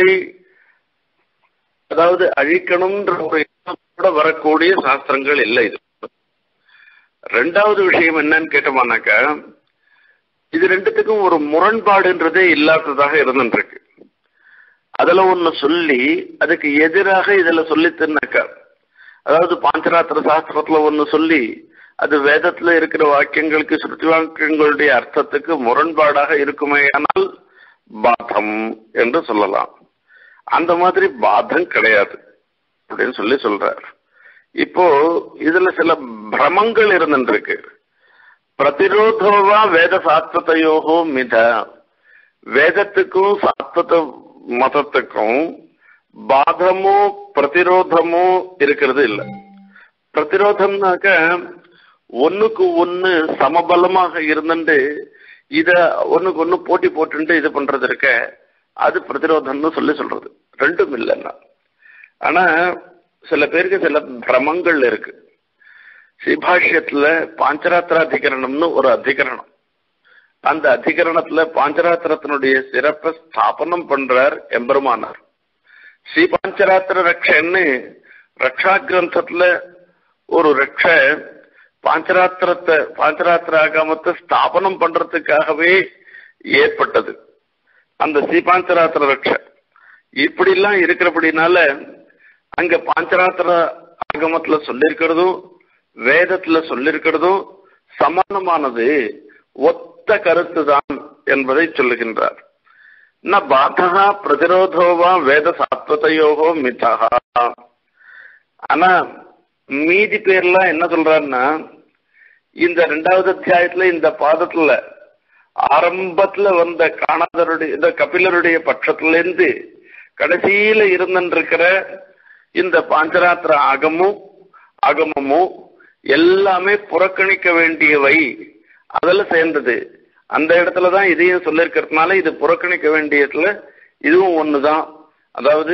அதாவது அழிக்கணும்ன்ற ஒரு எண்ணத்தோட வரக்கூடிய சாஸ்திரங்கள் இல்லை இது ரெண்டாவது விஷயம் என்னன்னு கேட்டோம்னாக்கா இது ரெண்டுத்துக்கும் ஒரு முரண்பாடுன்றதே இல்லாததாக இருந்துருக்கு அதுல ஒண்ணு சொல்லி அதுக்கு எதிராக இதுல சொல்லித்துனாக்கா அதாவது பாஞ்சராத்திர சாஸ்திரத்துல ஒண்ணு சொல்லி அது வேதத்துல இருக்கிற வாக்கியங்களுக்கு சுருத்தி வாக்கியங்களுடைய அர்த்தத்துக்கு முரண்பாடாக இருக்குமே ஆனால் பாதம் என்று சொல்லலாம் அந்த மாதிரி பாதம் கிடையாது அப்படின்னு சொல்லி சொல்றார் இப்போ இதுல சில பிரமங்கள் இருந்துருக்கு பிரதிரோதோவா வேத சாஸ்திரத்தையோகோ மித வேதத்துக்கும் சாஸ்திர மதத்துக்கும் பாதமோ பிரதிரோதமோ இருக்கிறது இல்லை பிரதிரோதம்னாக்க ஒண்ணுக்கு ஒண்ணு சமபலமாக இருந்துட்டு இத ஒண்ணுக்கு ஒண்ணு போட்டி போட்டுட்டு இது பண்றது இருக்க அது பிரதிரோதம்னு சொல்லி சொல்றது ரெண்டும் இல்லைன்னா ஆனா சில பேருக்கு சில பிரமங்கள் இருக்கு ஸ்ரீபாஷ்யத்துல பாஞ்சராத்திர அதிகரணம்னு ஒரு அதிகரணம் அந்த அதிகரணத்துல பாஞ்சராத்திரத்தினுடைய சிறப்பை ஸ்தாபனம் பண்றார் எம்பெருமானார் ஸ்ரீ பாஞ்சராத்திர ரக்ஷன்னு ரக்ஷா கிரந்தத்துல ஒரு ரக்ஷ பாஞ்சராத்திரத்தை பாஞ்சராத்திர ஆகமத்தை ஸ்தாபனம் பண்றதுக்காகவே ஏற்பட்டது அந்த ஸ்ரீபாஞ்சராத்திர ரக்ஷ இப்படிலாம் இருக்கிறபடினால அங்க பாஞ்சராத்திர ஆகமத்துல சொல்லியிருக்கிறதும் வேதத்துல சொல்லியிருக்கிறதும் சமானமானது ஒத்த கருத்து தான் என்பதை சொல்லுகின்றார் ந பாதகா பிரதிரோதோவா வேத சாத்வதையோகோ மிதகா ஆனா மீதி பேர்லாம் என்ன சொல்றாருன்னா இந்த ரெண்டாவது அத்தியாயத்துல இந்த பாதத்துல ஆரம்பத்துல வந்த காணாதருடைய இந்த கபிலருடைய பட்சத்துல இருந்து கடைசியில இருந்திருக்கிற இந்த பாஞ்சராத்திர ஆகமும் ஆகமமும் எல்லாமே புறக்கணிக்க வேண்டியவை அதுல சேர்ந்தது அந்த இடத்துலதான் இதையும் சொல்லிருக்கிறதுனால இது புறக்கணிக்க வேண்டியதுல இதுவும் ஒண்ணுதான் அதாவது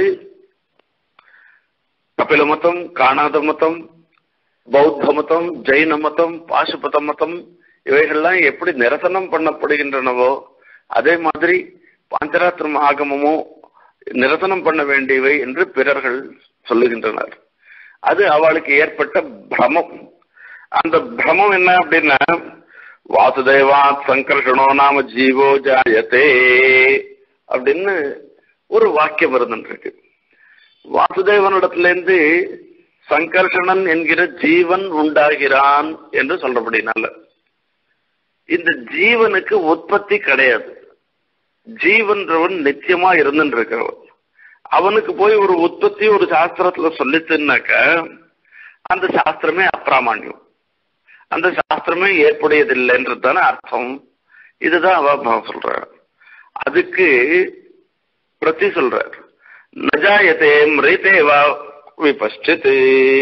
கபில மதம் காணாத மதம் பௌத்த மதம் ஜெயின மதம் பாசுபத மதம் இவைகள்லாம் எப்படி நிரசனம் பண்ணப்படுகின்றனவோ அதே மாதிரி பாஞ்சராத்திரம் ஆகமமும் நிரசனம் பண்ண வேண்டியவை என்று பிறர்கள் சொல்லுகின்றனர் அது அவளுக்கு ஏற்பட்ட பிரமம் அந்த பிரமம் என்ன அப்படின்னா வாசுதேவாத் சங்கர்ஷனோ நாம ஜீவோ ஜாயத்தே அப்படின்னு ஒரு வாக்கியம் இருந்துருக்கு வாசுதேவனிடத்திலிருந்து சங்கர்ஷணன் என்கிற ஜீவன் உண்டாகிறான் என்று சொல்றபடினால இந்த ஜீவனுக்கு உற்பத்தி கிடையாது ஜீவன்றவன் நிச்சயமா இருந்துட்டு இருக்கிறவன் அவனுக்கு போய் ஒரு உற்பத்தி ஒரு சாஸ்திரத்துல சொல்லிச்சுன்னாக்க அந்த சாஸ்திரமே அப்பிராமான்யம் அந்த சாஸ்திரமே ஏற்புடையதில்லைன்றது தானே அர்த்தம் இதுதான் அவ சொல்ற அதுக்கு பிரதி சொல்றார் நஜாயத்தே மிரேதேவா விபஷ்டித்து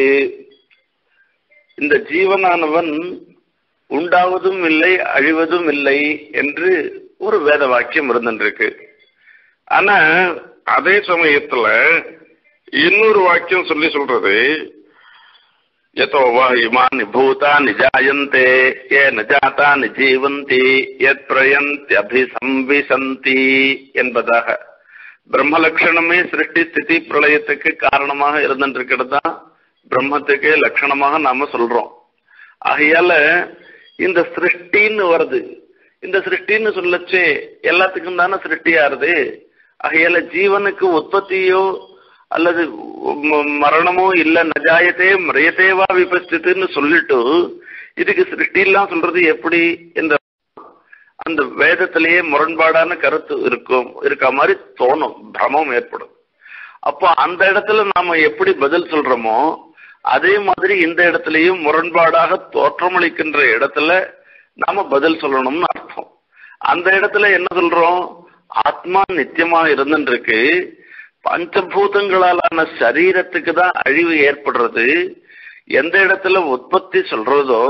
இந்த ஜீவனானவன் உண்டாவதும் இல்லை அழிவதும் இல்லை என்று ஒரு வேத வாக்கியம் இருந்துருக்கு ஆனா அதே சமயத்துல இன்னொரு வாக்கியம் சொல்லி சொல்றது यतो वा इमानि भूतानि जायन्ते ये न जातानि जीवन्ति यत् பிரயந்தியபிசம்விசந்தி என்பதாக பிரம்மலட்சணமே சிருஷ்டி ஸ்திதி பிரளயத்துக்கு காரணமாக இருந்துருக்கிறது தான் பிரம்மத்துக்கு லட்சணமாக நாம சொல்றோம் ஆகையால இந்த சிருஷ்டின்னு வருது இந்த சிருஷ்டின்னு சொல்லச்சே எல்லாத்துக்கும் தானே சிருஷ்டியாருது ஆகையால ஜீவனுக்கு உற்பத்தியோ அல்லது மரணமோ இல்ல நஜாயத்தே மிரயத்தேவா விபஸ்தித்துன்னு சொல்லிட்டு இதுக்கு சிருஷ்டிலாம் சொல்றது எப்படி இந்த அந்த வேதத்திலேயே முரண்பாடான கருத்து இருக்கும் இருக்க மாதிரி தோணும் பிரமம் ஏற்படும் அப்போ அந்த இடத்துல நாம எப்படி பதில் சொல்றோமோ அதே மாதிரி இந்த இடத்துலயும் முரண்பாடாக தோற்றமளிக்கின்ற இடத்துல நாம பதில் சொல்லணும்னு அர்த்தம் அந்த இடத்துல என்ன சொல்றோம் ஆத்மா நித்தியமா இருந்துருக்கு பஞ்சபூதங்களாலான சரீரத்துக்கு தான் அழிவு ஏற்படுறது எந்த இடத்துல உற்பத்தி சொல்றதோ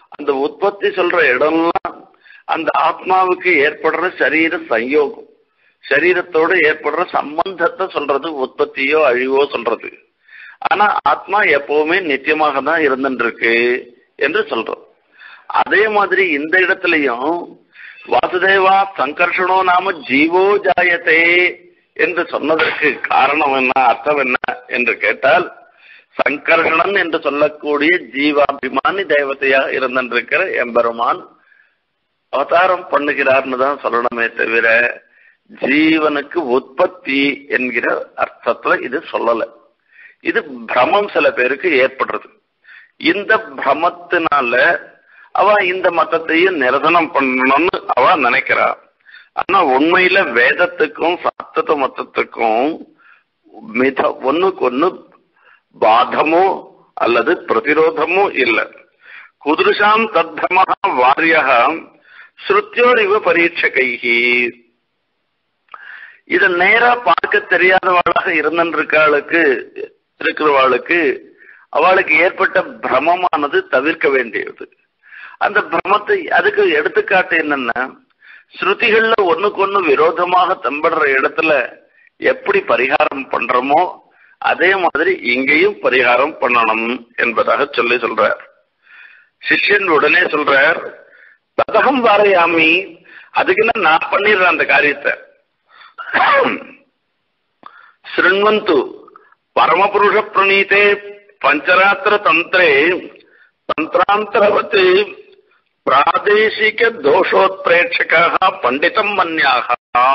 அந்த உற்பத்தி சொல்ற இடம்லாம் அந்த ஆத்மாவுக்கு ஏற்படுற சரீர சயோகம் சரீரத்தோட ஏற்படுற சம்பந்தத்தை சொல்றது உற்பத்தியோ அழிவோ சொல்றது ஆனா ஆத்மா எப்பவுமே நித்தியமாக தான் இருந்துருக்கு என்று சொல்றோம் அதே மாதிரி இந்த இடத்துலயும் வாசுதேவா சங்கர்ஷனோ நாம ஜீவோ ஜாயத்தே என்று சொன்னதற்கு காரணம் என்ன அர்த்தம் என்ன என்று கேட்டால் சங்கர்ஷணன் என்று சொல்லக்கூடிய ஜீவாபிமானி தேவதையாக இருந்திருக்கிற எம்பெருமான் அவதாரம் பண்ணுகிறார்னு தான் சொல்லணுமே தவிர ஜீவனுக்கு உற்பத்தி என்கிற அர்த்தத்துல இது சொல்லல இது பிரமம் சில பேருக்கு ஏற்படுறது இந்த பிரமத்தினால அவ இந்த மதத்தையும் நிரசனம் பண்ணணும்னு அவ நினைக்கிறா ஆனா உண்மையில வேதத்துக்கும் சாத்தத மதத்துக்கும் மித ஒண்ணுக்கு ஒண்ணு பாதமோ அல்லது பிரதிரோதமோ இல்லை குதிருஷாம் தத்தம வாரியா ஸ்ருத்தியோரிவ பரீட்சகைகி இத நேரா பார்க்க தெரியாதவாளாக இருந்திருக்காளுக்கு இருக்கிறவாளுக்கு அவளுக்கு ஏற்பட்ட பிரமமானது தவிர்க்க வேண்டியது அந்த பிரமத்தை அதுக்கு எடுத்துக்காட்டு என்னன்னா ஸ்ருதிகள்ல ஒண்ணுக்கு ஒண்ணு விரோதமாக தெம்படுற இடத்துல எப்படி பரிகாரம் பண்றோமோ அதே மாதிரி இங்கேயும் பரிகாரம் பண்ணணும் என்பதாக சொல்லி சொல்றார் சிஷ்யன் உடனே சொல்றார் ததகம் வாரையாமி அதுக்குன்னு நான் பண்ணிடுறேன் அந்த காரியத்தை శృణ్వంతు పరమపురుష ప్రణీతే పంచరాత్ర తంత్రే తంత్రాంతరవత్ ప్రాదేశిక దోషోత్ప్రేక్షక పండితం మన్యాహ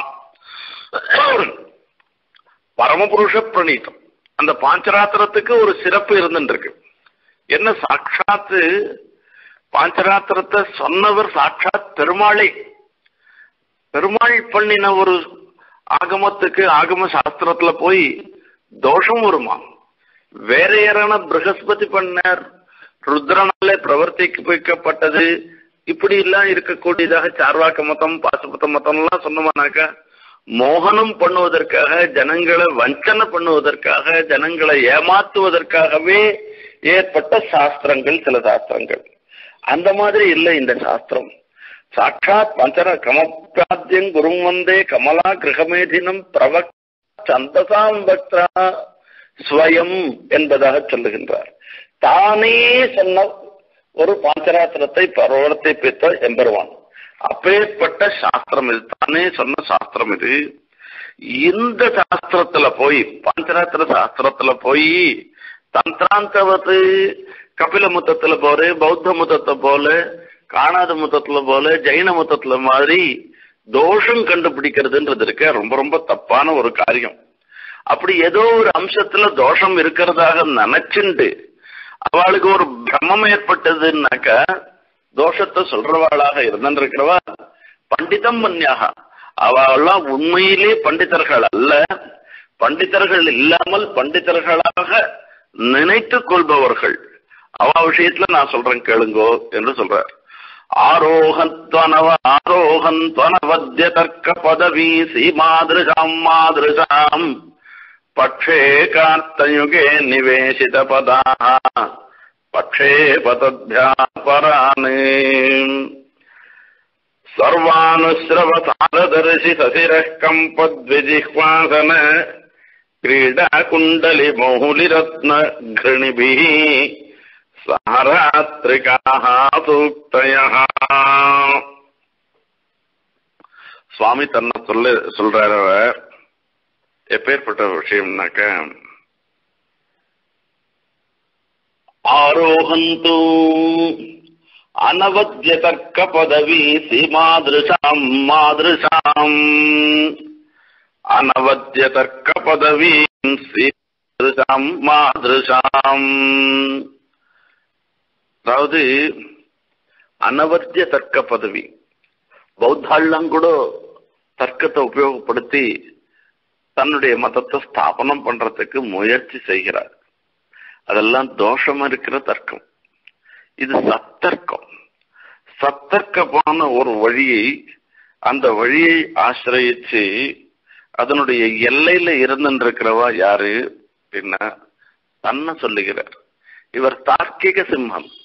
பரமபுருஷ பிரணீதம் அந்த பாஞ்சராத்திரத்துக்கு ஒரு சிறப்பு இருந்துருக்கு என்ன சாட்சாத்து பாஞ்சராத்திரத்தை சொன்னவர் சாட்சாத் பெருமாளே பெருமாள் பண்ணின ஒரு ஆகமத்துக்கு ஆகம சாஸ்திரத்துல போய் தோஷம் வருமா வேற யாரான பிரகஸ்பதி பண்ணார் ருத்ரனாலே பிரவர்த்திக்கு வைக்கப்பட்டது இப்படி எல்லாம் இருக்கக்கூடியதாக சார்வாக்க மதம் பாசுபத மதம் எல்லாம் சொன்னோம்னாக்கா மோகனம் பண்ணுவதற்காக ஜனங்களை வஞ்சனை பண்ணுவதற்காக ஜனங்களை ஏமாத்துவதற்காகவே ஏற்பட்ட சாஸ்திரங்கள் சில சாஸ்திரங்கள் அந்த மாதிரி இல்லை இந்த சாஸ்திரம் சாட்சாத் பஞ்சர கமப்பியாத்தியம் குரும் வந்தே கமலா கிரகமேதினம் பிரவக் சந்தசாம் பக்தா ஸ்வயம் என்பதாக சொல்லுகின்றார் தானே சொன்ன ஒரு பாஞ்சராத்திரத்தை பிரவர்த்திப்பித்த எம்பெருவான் அப்பேற்பட்ட சாஸ்திரம் இது தானே சொன்ன சாஸ்திரம் இது இந்த சாஸ்திரத்துல போய் பாஞ்சராத்திர சாஸ்திரத்துல போய் தந்திராந்தவத்து கபில முத்தத்துல போல பௌத்த முத்தத்தை போல காணாத முத்தத்துல போல ஜெயின முத்தத்துல மாதிரி தோஷம் கண்டுபிடிக்கிறதுன்றது இருக்க ரொம்ப ரொம்ப தப்பான ஒரு காரியம் அப்படி ஏதோ ஒரு அம்சத்துல தோஷம் இருக்கிறதாக நினைச்சுண்டு அவளுக்கு ஒரு பிரமம் ஏற்பட்டதுன்னாக்கா தோஷத்தை சொல்றவாளாக இருந்திருக்கிறவா பண்டிதம் மன்யாக அவெல்லாம் உண்மையிலே பண்டிதர்கள் அல்ல பண்டிதர்கள் இல்லாமல் பண்டிதர்களாக நினைத்துக் கொள்பவர்கள் அவ விஷயத்துல நான் சொல்றேன் கேளுங்கோ என்று சொல்றார் ஆரோகத்வனவ ஆரோகந்த்வனவத்ய தர்க்க பதவி சீமாதிருஷாம் மாதிருஷாம் பக்ஷே கார்த்தயுகே நிவேசித பதாக பக்ஷே பதத்யாபரானே சர்வானுஸ்ரவ சாரதர்ஷி சசிரः கம்பத்விஜிஹ்வாசன क्रीडाकुण्डलि मौलिरत्नघृणिभिः சாராத்திரிகாக சூக்தயः சுவாமி தன்னை சொல்ல சொல்றாரு அவர் எப்பேற்பட்ட விஷயம்னாக்க ஆரோகந்து அனவத்திய தர்க்க பதவி சீமாதிருஷாம் மாதிருஷாம் அனவத்திய தர்க்க பதவி சீமாதிருஷாம் மாதிருஷாம் அதாவது அனவத்திய தர்க்க பதவி பௌத்தாள்லாம் கூட தர்க்கத்தை உபயோகப்படுத்தி தன்னுடைய மதத்தை ஸ்தாபனம் பண்றதுக்கு முயற்சி செய்கிறார் அதெல்லாம் தோஷமா இருக்கிற தர்க்கம் இது சத்தர்க்கம் சத்தர்க்கமான ஒரு வழியை அந்த வழியை ஆசிரயிச்சு அதனுடைய எல்லையில இருந்துருக்கிறவா யாரு அப்படின்னா தன்னை சொல்லுகிறார் இவர் தார்க்கிக சிம்மம்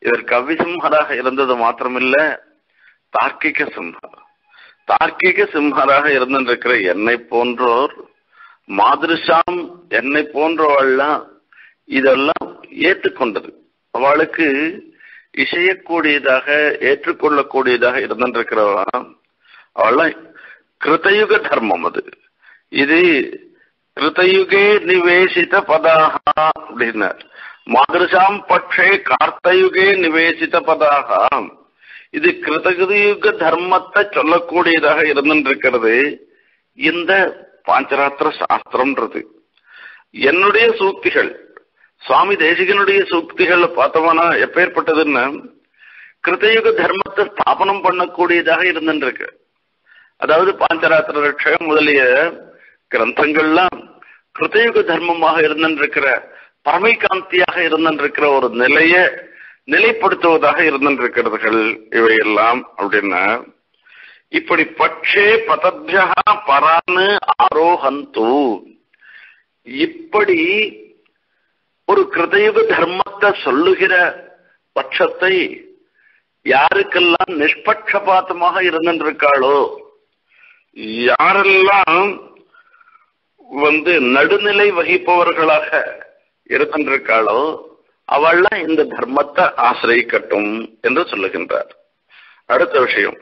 இவர் கவி சிம்ஹராக இருந்தது மாத்திரமில்ல தார்க்கிக சிம்ஹர் தார்க்கிக சிம்ஹராக இருந்திருக்கிற என்னை போன்றோர் மாதிருஷாம் என்னை போன்றவள்லாம் இதெல்லாம் ஏற்றுக்கொண்டது அவளுக்கு இசையக்கூடியதாக ஏற்றுக்கொள்ளக்கூடியதாக இருந்திருக்கிறவா அவள்லாம் கிருதயுக தர்மம் அது இது கிருதயுகே நிவேசித பதாக அப்படின்னார் மாதிருஷாம் பட்சே கார்த்தயுகே நிவேசித பதாக இது கிருதயுக தர்மத்தை சொல்லக்கூடியதாக இருந்திருக்கிறது இந்த பாஞ்சராத்திர சாஸ்திரம்ன்றது என்னுடைய சூக்திகள் சுவாமி தேசிகனுடைய சூக்திகள் பார்த்தோம்னா எப்பேற்பட்டதுன்னா கிருதயுக தர்மத்தை ஸ்தாபனம் பண்ணக்கூடியதாக இருந்துருக்கு அதாவது பாஞ்சராத்திர ரட்சகம் முதலிய கிரந்தங்கள்லாம் கிருதயுக தர்மமாக இருந்திருக்கிற பரமைகாந்தியாக இருந்திருக்கிற ஒரு நிலைய நிலைப்படுத்துவதாக இருந்திருக்கிறதுகள் இவையெல்லாம் அப்படின்னா இப்படி பட்சே பதபியா பரான்னு ஆரோகந்து இப்படி ஒரு கிருதயுக தர்மத்தை சொல்லுகிற பட்சத்தை யாருக்கெல்லாம் நிஷ்பட்சபாத்தமாக இருந்திருக்காளோ யாரெல்லாம் வந்து நடுநிலை வகிப்பவர்களாக இருந்திருக்காளோ அவள்லாம் இந்த தர்மத்தை ஆசிரியக்கட்டும் என்று சொல்லுகின்றார் அடுத்த விஷயம்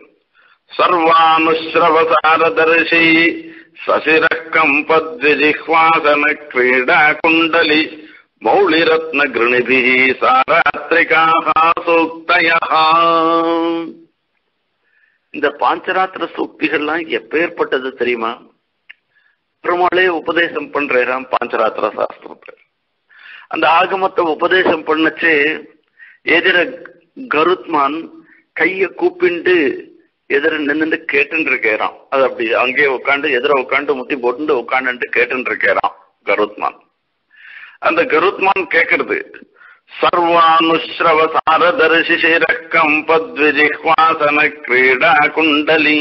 சர்வானுஸ்ரவசாரதர்ஷி சசிர கம்பத்விஜிஹ்வாசன கிரீடா குண்டலி மௌளிரத்ன கிருணிபி சாராத்திரிகாக சூக்தயா இந்த பாஞ்சராத்திர சூக்திகள்லாம் எப்பேற்பட்டது தெரியுமா பெருமாளே உபதேசம் பண்றாராம் பாஞ்சராத்திர சாஸ்திரத்தை அந்த ஆகமத்தை உபதேசம் பண்ணச்சு எதிர கருத்மான் கைய கூப்பிண்டு எதிர நின்று கேட்டுன்னு இருக்கிறான் அது அப்படி அங்கேயே உட்காந்து எதிர உட்காந்து முட்டி போட்டு உட்காந்து கேட்டுன்னு இருக்கிறான் கருத்மான் அந்த கருத்மான் கேட்கறது சர்வானுஸ்ரவ சாரதர்ஷி சிரக்கம் பத்விஜிஹ்வாசன கிரீடா குண்டலி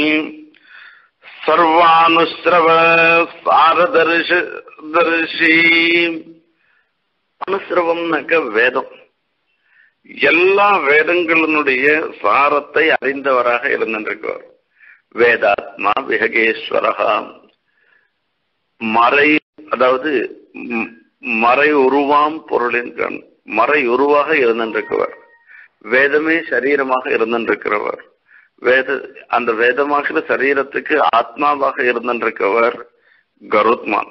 சர்வானுஸ்ரவ சாரதர்ஷ தர்ஷி அனுசிரவம்னாக்க வேதம் எல்லா வேதங்களினுடைய சாரத்தை அறிந்தவராக இருந்திருக்கிறார் வேதாத்மா விஹகேஸ்வரகா மறை அதாவது மறை உருவாம் பொருளின் கண் மறை உருவாக இருந்திருக்கிறவர் வேதமே சரீரமாக இருந்திருக்கிறவர் வேத அந்த வேதமாகிற சரீரத்துக்கு ஆத்மாவாக இருந்திருக்கிறவர் கருத்மான்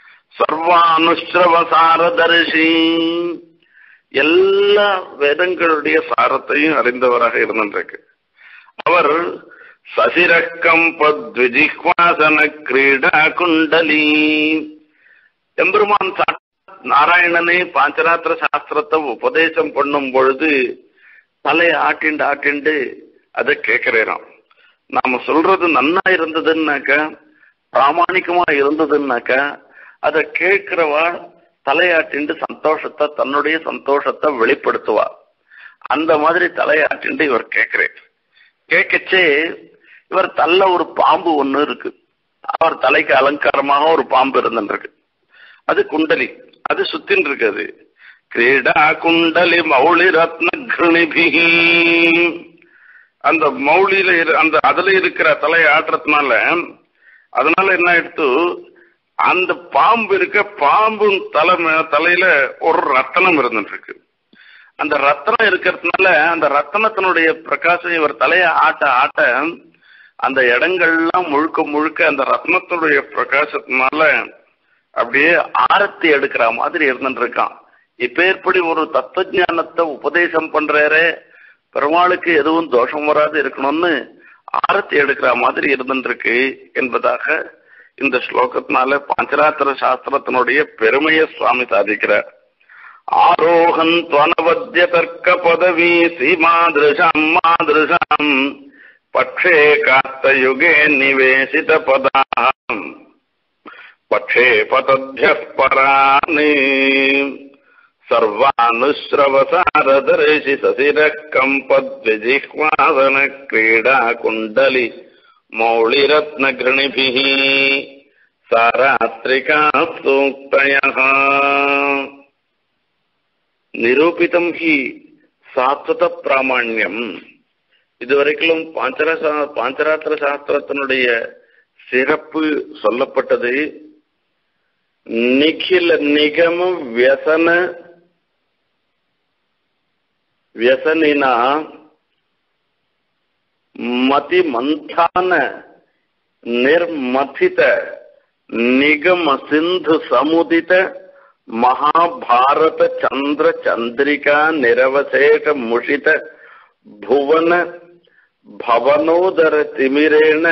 சர்வானுஸ்ரவசாரதர்ஷி எல்லா வேதங்களுடைய சாரத்தையும் அறிந்தவராக இருந்திருக்கு அவர் சசிரக்கம் பத்விஜிஹ்வாசன கிரீடா குண்டலி எம்பெருமான் நாராயணனே பாஞ்சராத்திர சாஸ்திரத்தை உபதேசம் பண்ணும் பொழுது தலையை ஆட்டிண்டு ஆட்டிண்டு அதை கேட்கிறேன் நாம சொல்றது நன்னா இருந்ததுன்னாக்கா பிராமணிகமா இருந்ததுன்னாக்கா அதை கேட்கிறவா தலையாட்டிண்டு சந்தோஷத்தை தன்னுடைய சந்தோஷத்தை வெளிப்படுத்துவா அந்த மாதிரி தலையாட்டிண்டு இவர் கேட்கிறேன் கேட்கச்சே இவர் தள்ள ஒரு பாம்பு ஒண்ணு இருக்கு அவர் தலைக்கு அலங்காரமாக ஒரு பாம்பு இருந்துருக்கு அது குண்டலி அது சுத்தின் இருக்குது கிரீடா குண்டலி மௌளி ரத்ன கிருணிபிகி அந்த மௌலியில அந்த அதுல இருக்கிற தலையை ஆட்டுறதுனால அதனால என்ன ஆயிடுத்து அந்த பாம்பு இருக்க பாம்பு தலை தலையில ஒரு ரத்தனம் இருந்துருக்கு அந்த ரத்தனம் இருக்கிறதுனால அந்த ரத்தனத்தினுடைய பிரகாசம் இவர் தலையை ஆட்ட ஆட்ட அந்த இடங்கள்லாம் முழுக்க முழுக்க அந்த ரத்னத்துடைய பிரகாசத்தினால அப்படியே ஆரத்தி எடுக்கிற மாதிரி இருந்துருக்கான் இப்பேற்படி ஒரு தத்துவ ஞானத்தை உபதேசம் பண்றாரே பெருமாளுக்கு எதுவும் தோஷம் வராது இருக்கணும்னு ஆரத்தி எடுக்கிற மாதிரி இருந்துருக்கு என்பதாக இந்த ஸ்லோகத்தினால பஞ்சராத்திர சாஸ்திரத்தினுடைய பெருமையை சுவாமி சாதிக்கிறார் ஆரோகன் துவனவத்திய தர்க்க பதவி சீமாதிருஷம் மாதிருஷம் பட்சே காத்தயுகே நிவேசித பதாம் பட்சே பதத்ய பராணி सर्वानुश्रवसारदर्शि सशिरः कम्पद्विजिह्वासन क्रीडा कुण्डलि मौळिरत्नघृणिभिः सारात्रिकाः सूक्तयः निरूपितम् हि சாத்வத பிராமணியம் இதுவரைக்கும் பாஞ்சர பாஞ்சராத்திர சாஸ்திரத்தினுடைய சிறப்பு சொல்லப்பட்டது நிখিல நிகம வியசன வியசனினா மதி மந்தான ನಿರ್ಮಥಿತ ನಿಗಮ ಸಿಂಧು ಸಮುದಿತ ಮಹಾಭಾರತ ಚಂದ್ರ ಚಂದ್ರಿಕಾ ನಿರವಶೇಷ ಮುಷಿತ ಭುವನ ಭವನೋದರ ತಿಮಿರೇಣ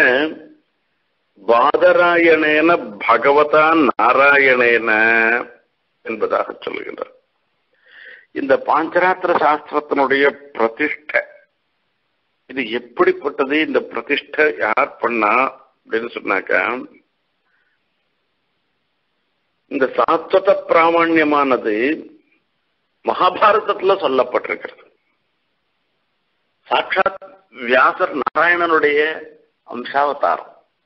பாதராயணேன பகவதா நாராயணேன என்பதாக சொல்லுகின்றார் இந்த பாஞ்சராத்திர சாஸ்திரத்தினுடைய பிரதிஷ்டை இது எப்படிப்பட்டது இந்த பிரதிஷ்டை யார் பண்ணா அப்படின்னு சொன்னாக்க இந்த சாத்வத பிராமணியமானது மகாபாரதத்துல சொல்லப்பட்டிருக்கிறது சாட்சாத் வியாசர் நாராயணனுடைய அம்சாவதாரம்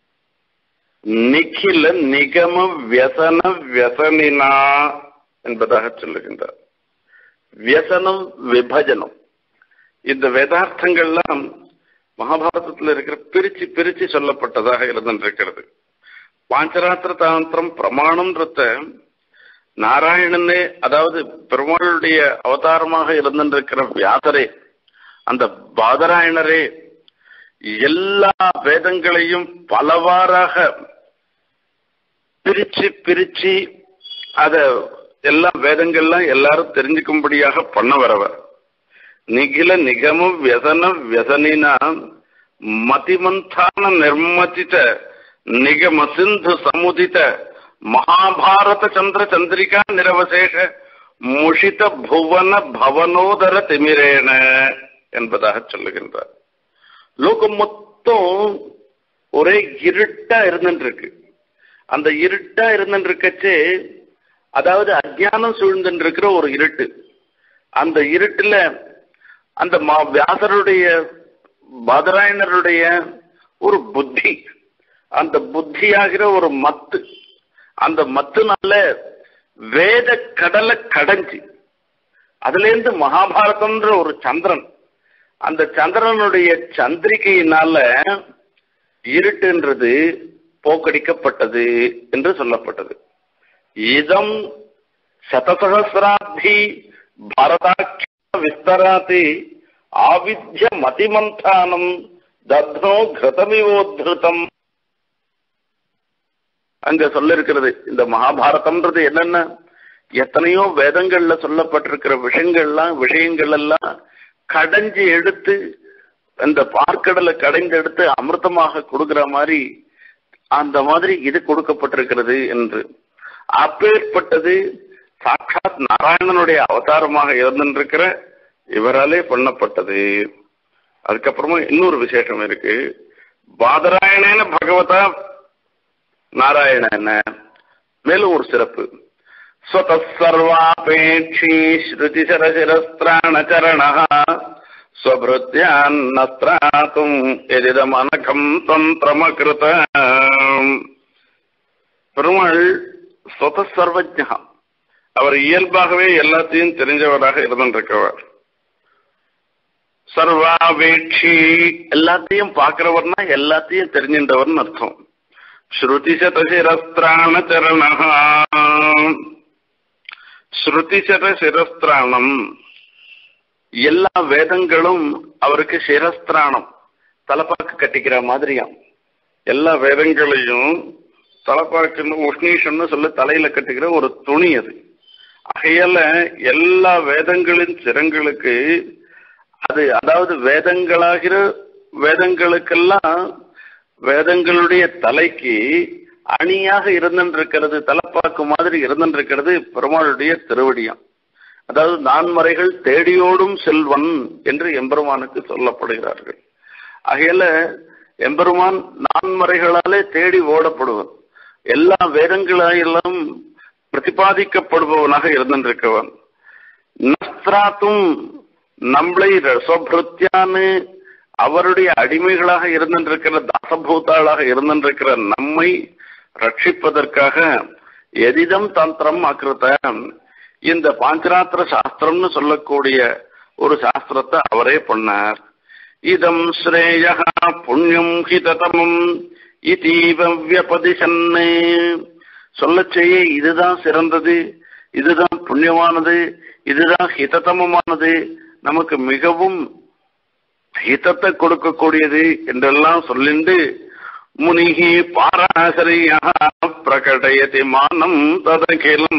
நிখিல நிகம வியசன வியசனினா என்பதாக சொல்லுகின்றார் வியசனம் விபஜனம் இந்த வேதார்த்தங்கள்லாம் மகாபாரதத்தில் இருக்கிற பிரிச்சு பிரிச்சு சொல்லப்பட்டதாக இருந்திருக்கிறது பாஞ்சராத்திர தாந்திரம் பிரமாணம்ன்றத நாராயணனே அதாவது பெருமாளுடைய அவதாரமாக இருந்திருக்கிற வியாசரே அந்த பாதராயணரே எல்லா வேதங்களையும் பலவாறாக பிரிச்சு பிரிச்சு அத எல்லா வேதங்கள்லாம் எல்லாரும் தெரிஞ்சுக்கும்படியாக பண்ண வரவர் நிகில நிகம ವ್ಯಸನ ವ್ಯಸನಿನ ಮತಿಮಂಥಾನ ನಿರ್ಮತಿತ ನಿಗಮ ಸಿಂಧು ಸಮುದಿತ ಮಹಾಭಾರತ ಚಂದ್ರ ಚಂದ್ರಿಕಾ ನಿರವಶೇಷ முஷித புவன பவனோதர திமிரேன என்பதாக சொல்லுகின்றார் லோகம் மொத்தம் ஒரே இருட்டா இருந்துருக்கு அந்த இருட்டா இருந்துருக்கச்சே அதாவது அஜானம் சூழ்ந்துட்டு இருக்கிற ஒரு இருட்டு அந்த இருட்டுல அந்த மா வியாசருடைய பாதராயணருடைய ஒரு புத்தி அந்த புத்தியாகிற ஒரு மத்து அந்த மத்துனால வேத கடலை கடைஞ்சி அதுல இருந்து மகாபாரதம்ன்ற ஒரு சந்திரன் அந்த சந்திரனுடைய சந்திரிகையினால இருட்டுன்றது போக்கடிக்கப்பட்டது என்று சொல்லப்பட்டது இதம் சதசகசிராப்தி பாரதாட்ச விஸ்தராதி ஆவித்ய மதிமந்தானம் தத்னோ கிருதமிவோத்ருதம் அங்க சொல்ல இருக்கிறது இந்த மகாபாரதம்ன்றது என்னென்ன எத்தனையோ வேதங்கள்ல சொல்லப்பட்டிருக்கிற விஷயங்கள்லாம் விஷயங்கள் எல்லாம் கடைஞ்சு எடுத்து அந்த பார்க்கடலை கடைந்து எடுத்து அமிர்தமாக கொடுக்கிற மாதிரி அந்த மாதிரி இது கொடுக்கப்பட்டிருக்கிறது என்று அப்பேற்பட்டது சாட்சாத் நாராயணனுடைய அவதாரமாக இருந்திருக்கிற இவராலே பண்ணப்பட்டது அதுக்கப்புறமா இன்னொரு விசேஷம் இருக்கு பாதராயணேன பகவதா நாராயணன மேலும் ஒரு சிறப்பு ஸ்வதர்வாபேட்சி ஸ்ருதி சரசிரஸ்திராண சரண ஸ்வபிருத்தியான்னஸ்திராத்தும் எதிதம் அனகம் தந்திரமகிருத பெருமாள் ஸ்வத சர்வஜா அவர் இயல்பாகவே எல்லாத்தையும் தெரிஞ்சவராக இருந்திருக்கவர் சர்வாபேட்சி எல்லாத்தையும் பார்க்கிறவர்னா எல்லாத்தையும் தெரிஞ்சின்றவர்னு அர்த்தம் ஸ்ருதிசதசிரஸ்திராண சரண ஸ்ருதிசத சிரஸ்திராணம் எல்லா வேதங்களும் அவருக்கு சிரஸ்திராணம் தலைப்பாக்கு கட்டிக்கிற மாதிரியாம் எல்லா வேதங்களையும் தலைப்பாக்குன்னு உஷ்ணீஷன்னு சொல்லி தலையில கட்டிக்கிற ஒரு துணி அது ஆகையால எல்லா வேதங்களின் சிரங்களுக்கு அது அதாவது வேதங்களாகிற வேதங்களுக்கெல்லாம் வேதங்களுடைய தலைக்கு அணியாக இருந்திருக்கிறது தலைப்பாக்கு மாதிரி இருந்திருக்கிறது பெருமாளுடைய திருவடியாம் அதாவது நான்மறைகள் தேடியோடும் செல்வன் என்று எம்பெருமானுக்கு சொல்லப்படுகிறார்கள் ஆகையால எம்பெருமான் நான்மறைகளாலே தேடி ஓடப்படுவன் எல்லா வேதங்களாயிலும் பிரதிபாதிக்கப்படுபவனாக இருந்திருக்கவன் நஸ்திராத்தும் நம்மளை ரசபிருத்தியான்னு அவருடைய அடிமைகளாக இருந்திருக்கிற தாசபூத்தாளாக இருந்திருக்கிற நம்மை ரட்சிப்பதற்காக எதிதம் தந்திரம் அக்கிருத்த இந்த பாஞ்சராத்திர சாஸ்திரம்னு சொல்லக்கூடிய ஒரு சாஸ்திரம் சாஸ்திரத்தை அவரே பண்ணார் இதம் ஸ்ரேய புண்ணியம் ஹிததமம் இதீவ வியபதிசன்னே சொல்ல செய்ய இதுதான் சிறந்தது இதுதான் புண்ணியமானது இதுதான் ஹிததமமானது நமக்கு மிகவும் ஹிதத்தை கொடுக்கக்கூடியது என்றெல்லாம் சொல்லிண்டு முனிகி பாராசரியா பிரகடயதி மானம் ததகிலம்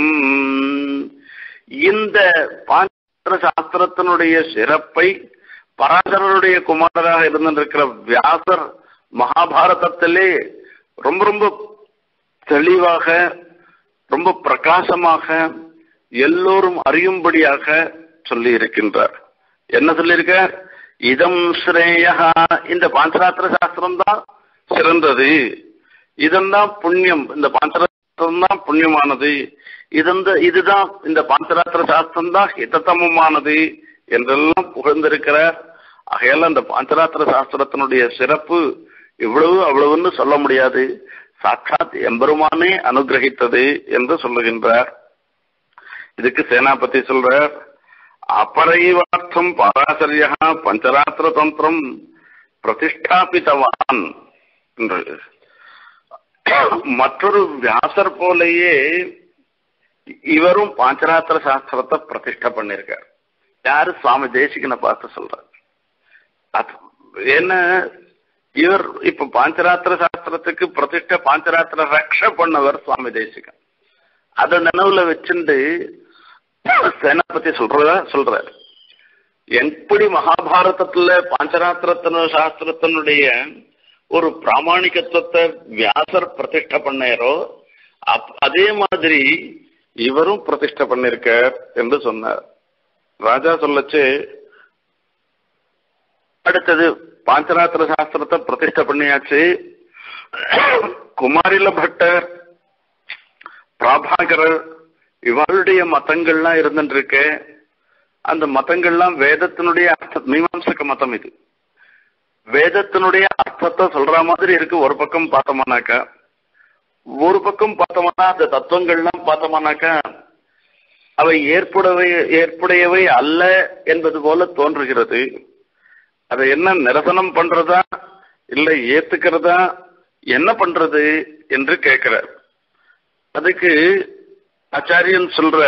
இந்த பாஞ்சர சாஸ்திரத்தினுடைய சிறப்பை பராசரனுடைய குமாரராக இருந்திருக்கிற வியாசர் மகாபாரதத்திலே ரொம்ப ரொம்ப தெளிவாக ரொம்ப பிரகாசமாக எல்லோரும் அறியும்படியாக சொல்லி இருக்கின்றார் என்ன சொல்லியிருக்கார் இதம் ஸ்ரேயா இந்த பாஞ்சராத்திர சாஸ்திரம் தான் சிறந்தது இதன்தான் புண்ணியம் இந்த பாஞ்சராத்திரம் தான் புண்ணியமானது இதந்த இதுதான் இந்த பாஞ்சராத்திர சாஸ்திரம் தான் ஹிதத்தமமானது என்றெல்லாம் புகழ்ந்திருக்கிறார் ஆகையால அந்த பாஞ்சராத்திர சாஸ்திரத்தினுடைய சிறப்பு இவ்வளவு அவ்வளவுன்னு சொல்ல முடியாது சாட்சாத் எம்பெருமானே அனுகிரகித்தது என்று சொல்லுகின்றார் இதுக்கு சேனாபதி சொல்றார் அபரைவார்த்தம் பராசரியா பஞ்சராத்திர தந்திரம் பிரதிஷ்டாபித்தவான் என்று மற்றொரு வியாசர் போலேயே இவரும் பாஞ்சராத்திர சாஸ்திரத்தை பிரதிஷ்டை பண்ணிருக்கார் யாரு சுவாமி தேசிகனை பார்த்து சொல்றார் அது என்ன இவர் இப்ப பாஞ்சராத்திர சாஸ்திரத்துக்கு பிரதிஷ்ட பாஞ்சராத்திர ரக்ஷ பண்ணவர் சுவாமி தேசிகன் அத நினைவுல வச்சுண்டு சேனாபதி சொல்றதா சொல்றாரு எப்படி மகாபாரதத்துல பாஞ்சராத்திரத்தின சாஸ்திரத்தினுடைய ஒரு பிராமணிகத்துவத்தை வியாசர் பிரதிஷ்ட பண்ணாரோ அதே மாதிரி இவரும் பிரதிஷ்ட பண்ணிருக்கார் என்று சொன்னார் ராஜா சொல்லச்சு அடுத்தது பாஞ்சராத்திர சாஸ்திரத்தை பிரதிஷ்ட பண்ணியாச்சு குமாரில பட்டர் பிராபாகரர் இவருடைய மதங்கள்லாம் இருந்துருக்கு அந்த மதங்கள்லாம் வேதத்தினுடைய அர்த்த மீமாம்சக மதம் இது வேதத்தினுடைய அர்த்தத்தை சொல்ற மாதிரி இருக்கு ஒரு பக்கம் பார்த்தோம்னாக்கா ஒரு பக்கம் பார்த்தோம்னா அந்த தத்துவங்கள்லாம் பார்த்தோம்னாக்கா அவை ஏற்புடவை ஏற்புடையவை அல்ல என்பது போல தோன்றுகிறது அதை என்ன நிரசனம் பண்றதா இல்லை ஏத்துக்கிறதா என்ன பண்றது என்று கேட்கிறார் அதுக்கு ஆச்சாரியன் சொல்ற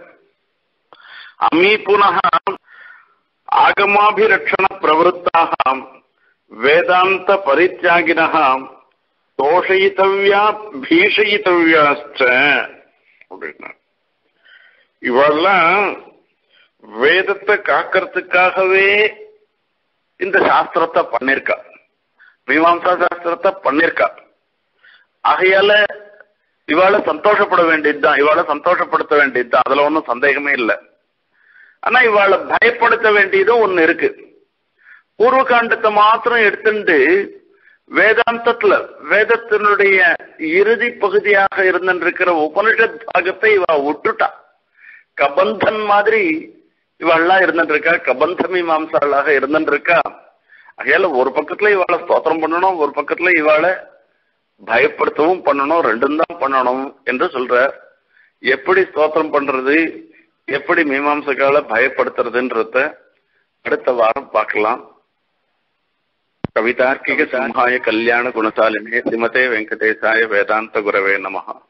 அமீ புனக ஆகமாபிரட்சண பிரவருத்தாக வேதாந்த பரித்தியாகினः தோஷயித்தவ்யா பீஷயித்தவ்யாச்ச அப்படின்னா இவெல்லாம் வேதத்தை காக்கிறதுக்காகவே இந்த சாஸ்திரத்தை பண்ணிருக்கா மீமாம்சா சாஸ்திரத்தை பண்ணிருக்கா ஆகையால இவாளை சந்தோஷப்பட வேண்டியதுதான் இவாளை சந்தோஷப்படுத்த வேண்டியதுதான் அதுல ஒன்றும் சந்தேகமே இல்லை ஆனா இவாளை பயப்படுத்த வேண்டியதும் ஒண்ணு இருக்கு பூர்வ காண்டத்தை மாத்திரம் எடுத்துட்டு வேதாந்தத்துல வேதத்தினுடைய இறுதி பகுதியாக இருந்திருக்கிற உபனிஷத் பாகத்தை இவ விட்டுட்டா கபந்தன் மாதிரி இவள்லாம் இருந்துருக்கா கபந்த மீமாம்சாளாக இருந்துருக்கா ஆகையால ஒரு பக்கத்துல இவாளை ஸ்தோத்திரம் பண்ணணும் ஒரு பக்கத்துல இவாளை பயப்படுத்தவும் பண்ணணும் ரெண்டும் தான் பண்ணணும் என்று சொல்ற எப்படி ஸ்தோத்திரம் பண்றது எப்படி மீமாம்சகால பயப்படுத்துறதுன்றத அடுத்த வாரம் பார்க்கலாம் கவிதார்க்கிக சிம்ஹாய கல்யாண குணசாலினே சிமதே வெங்கடேசாய வேதாந்த குரவே நமஹா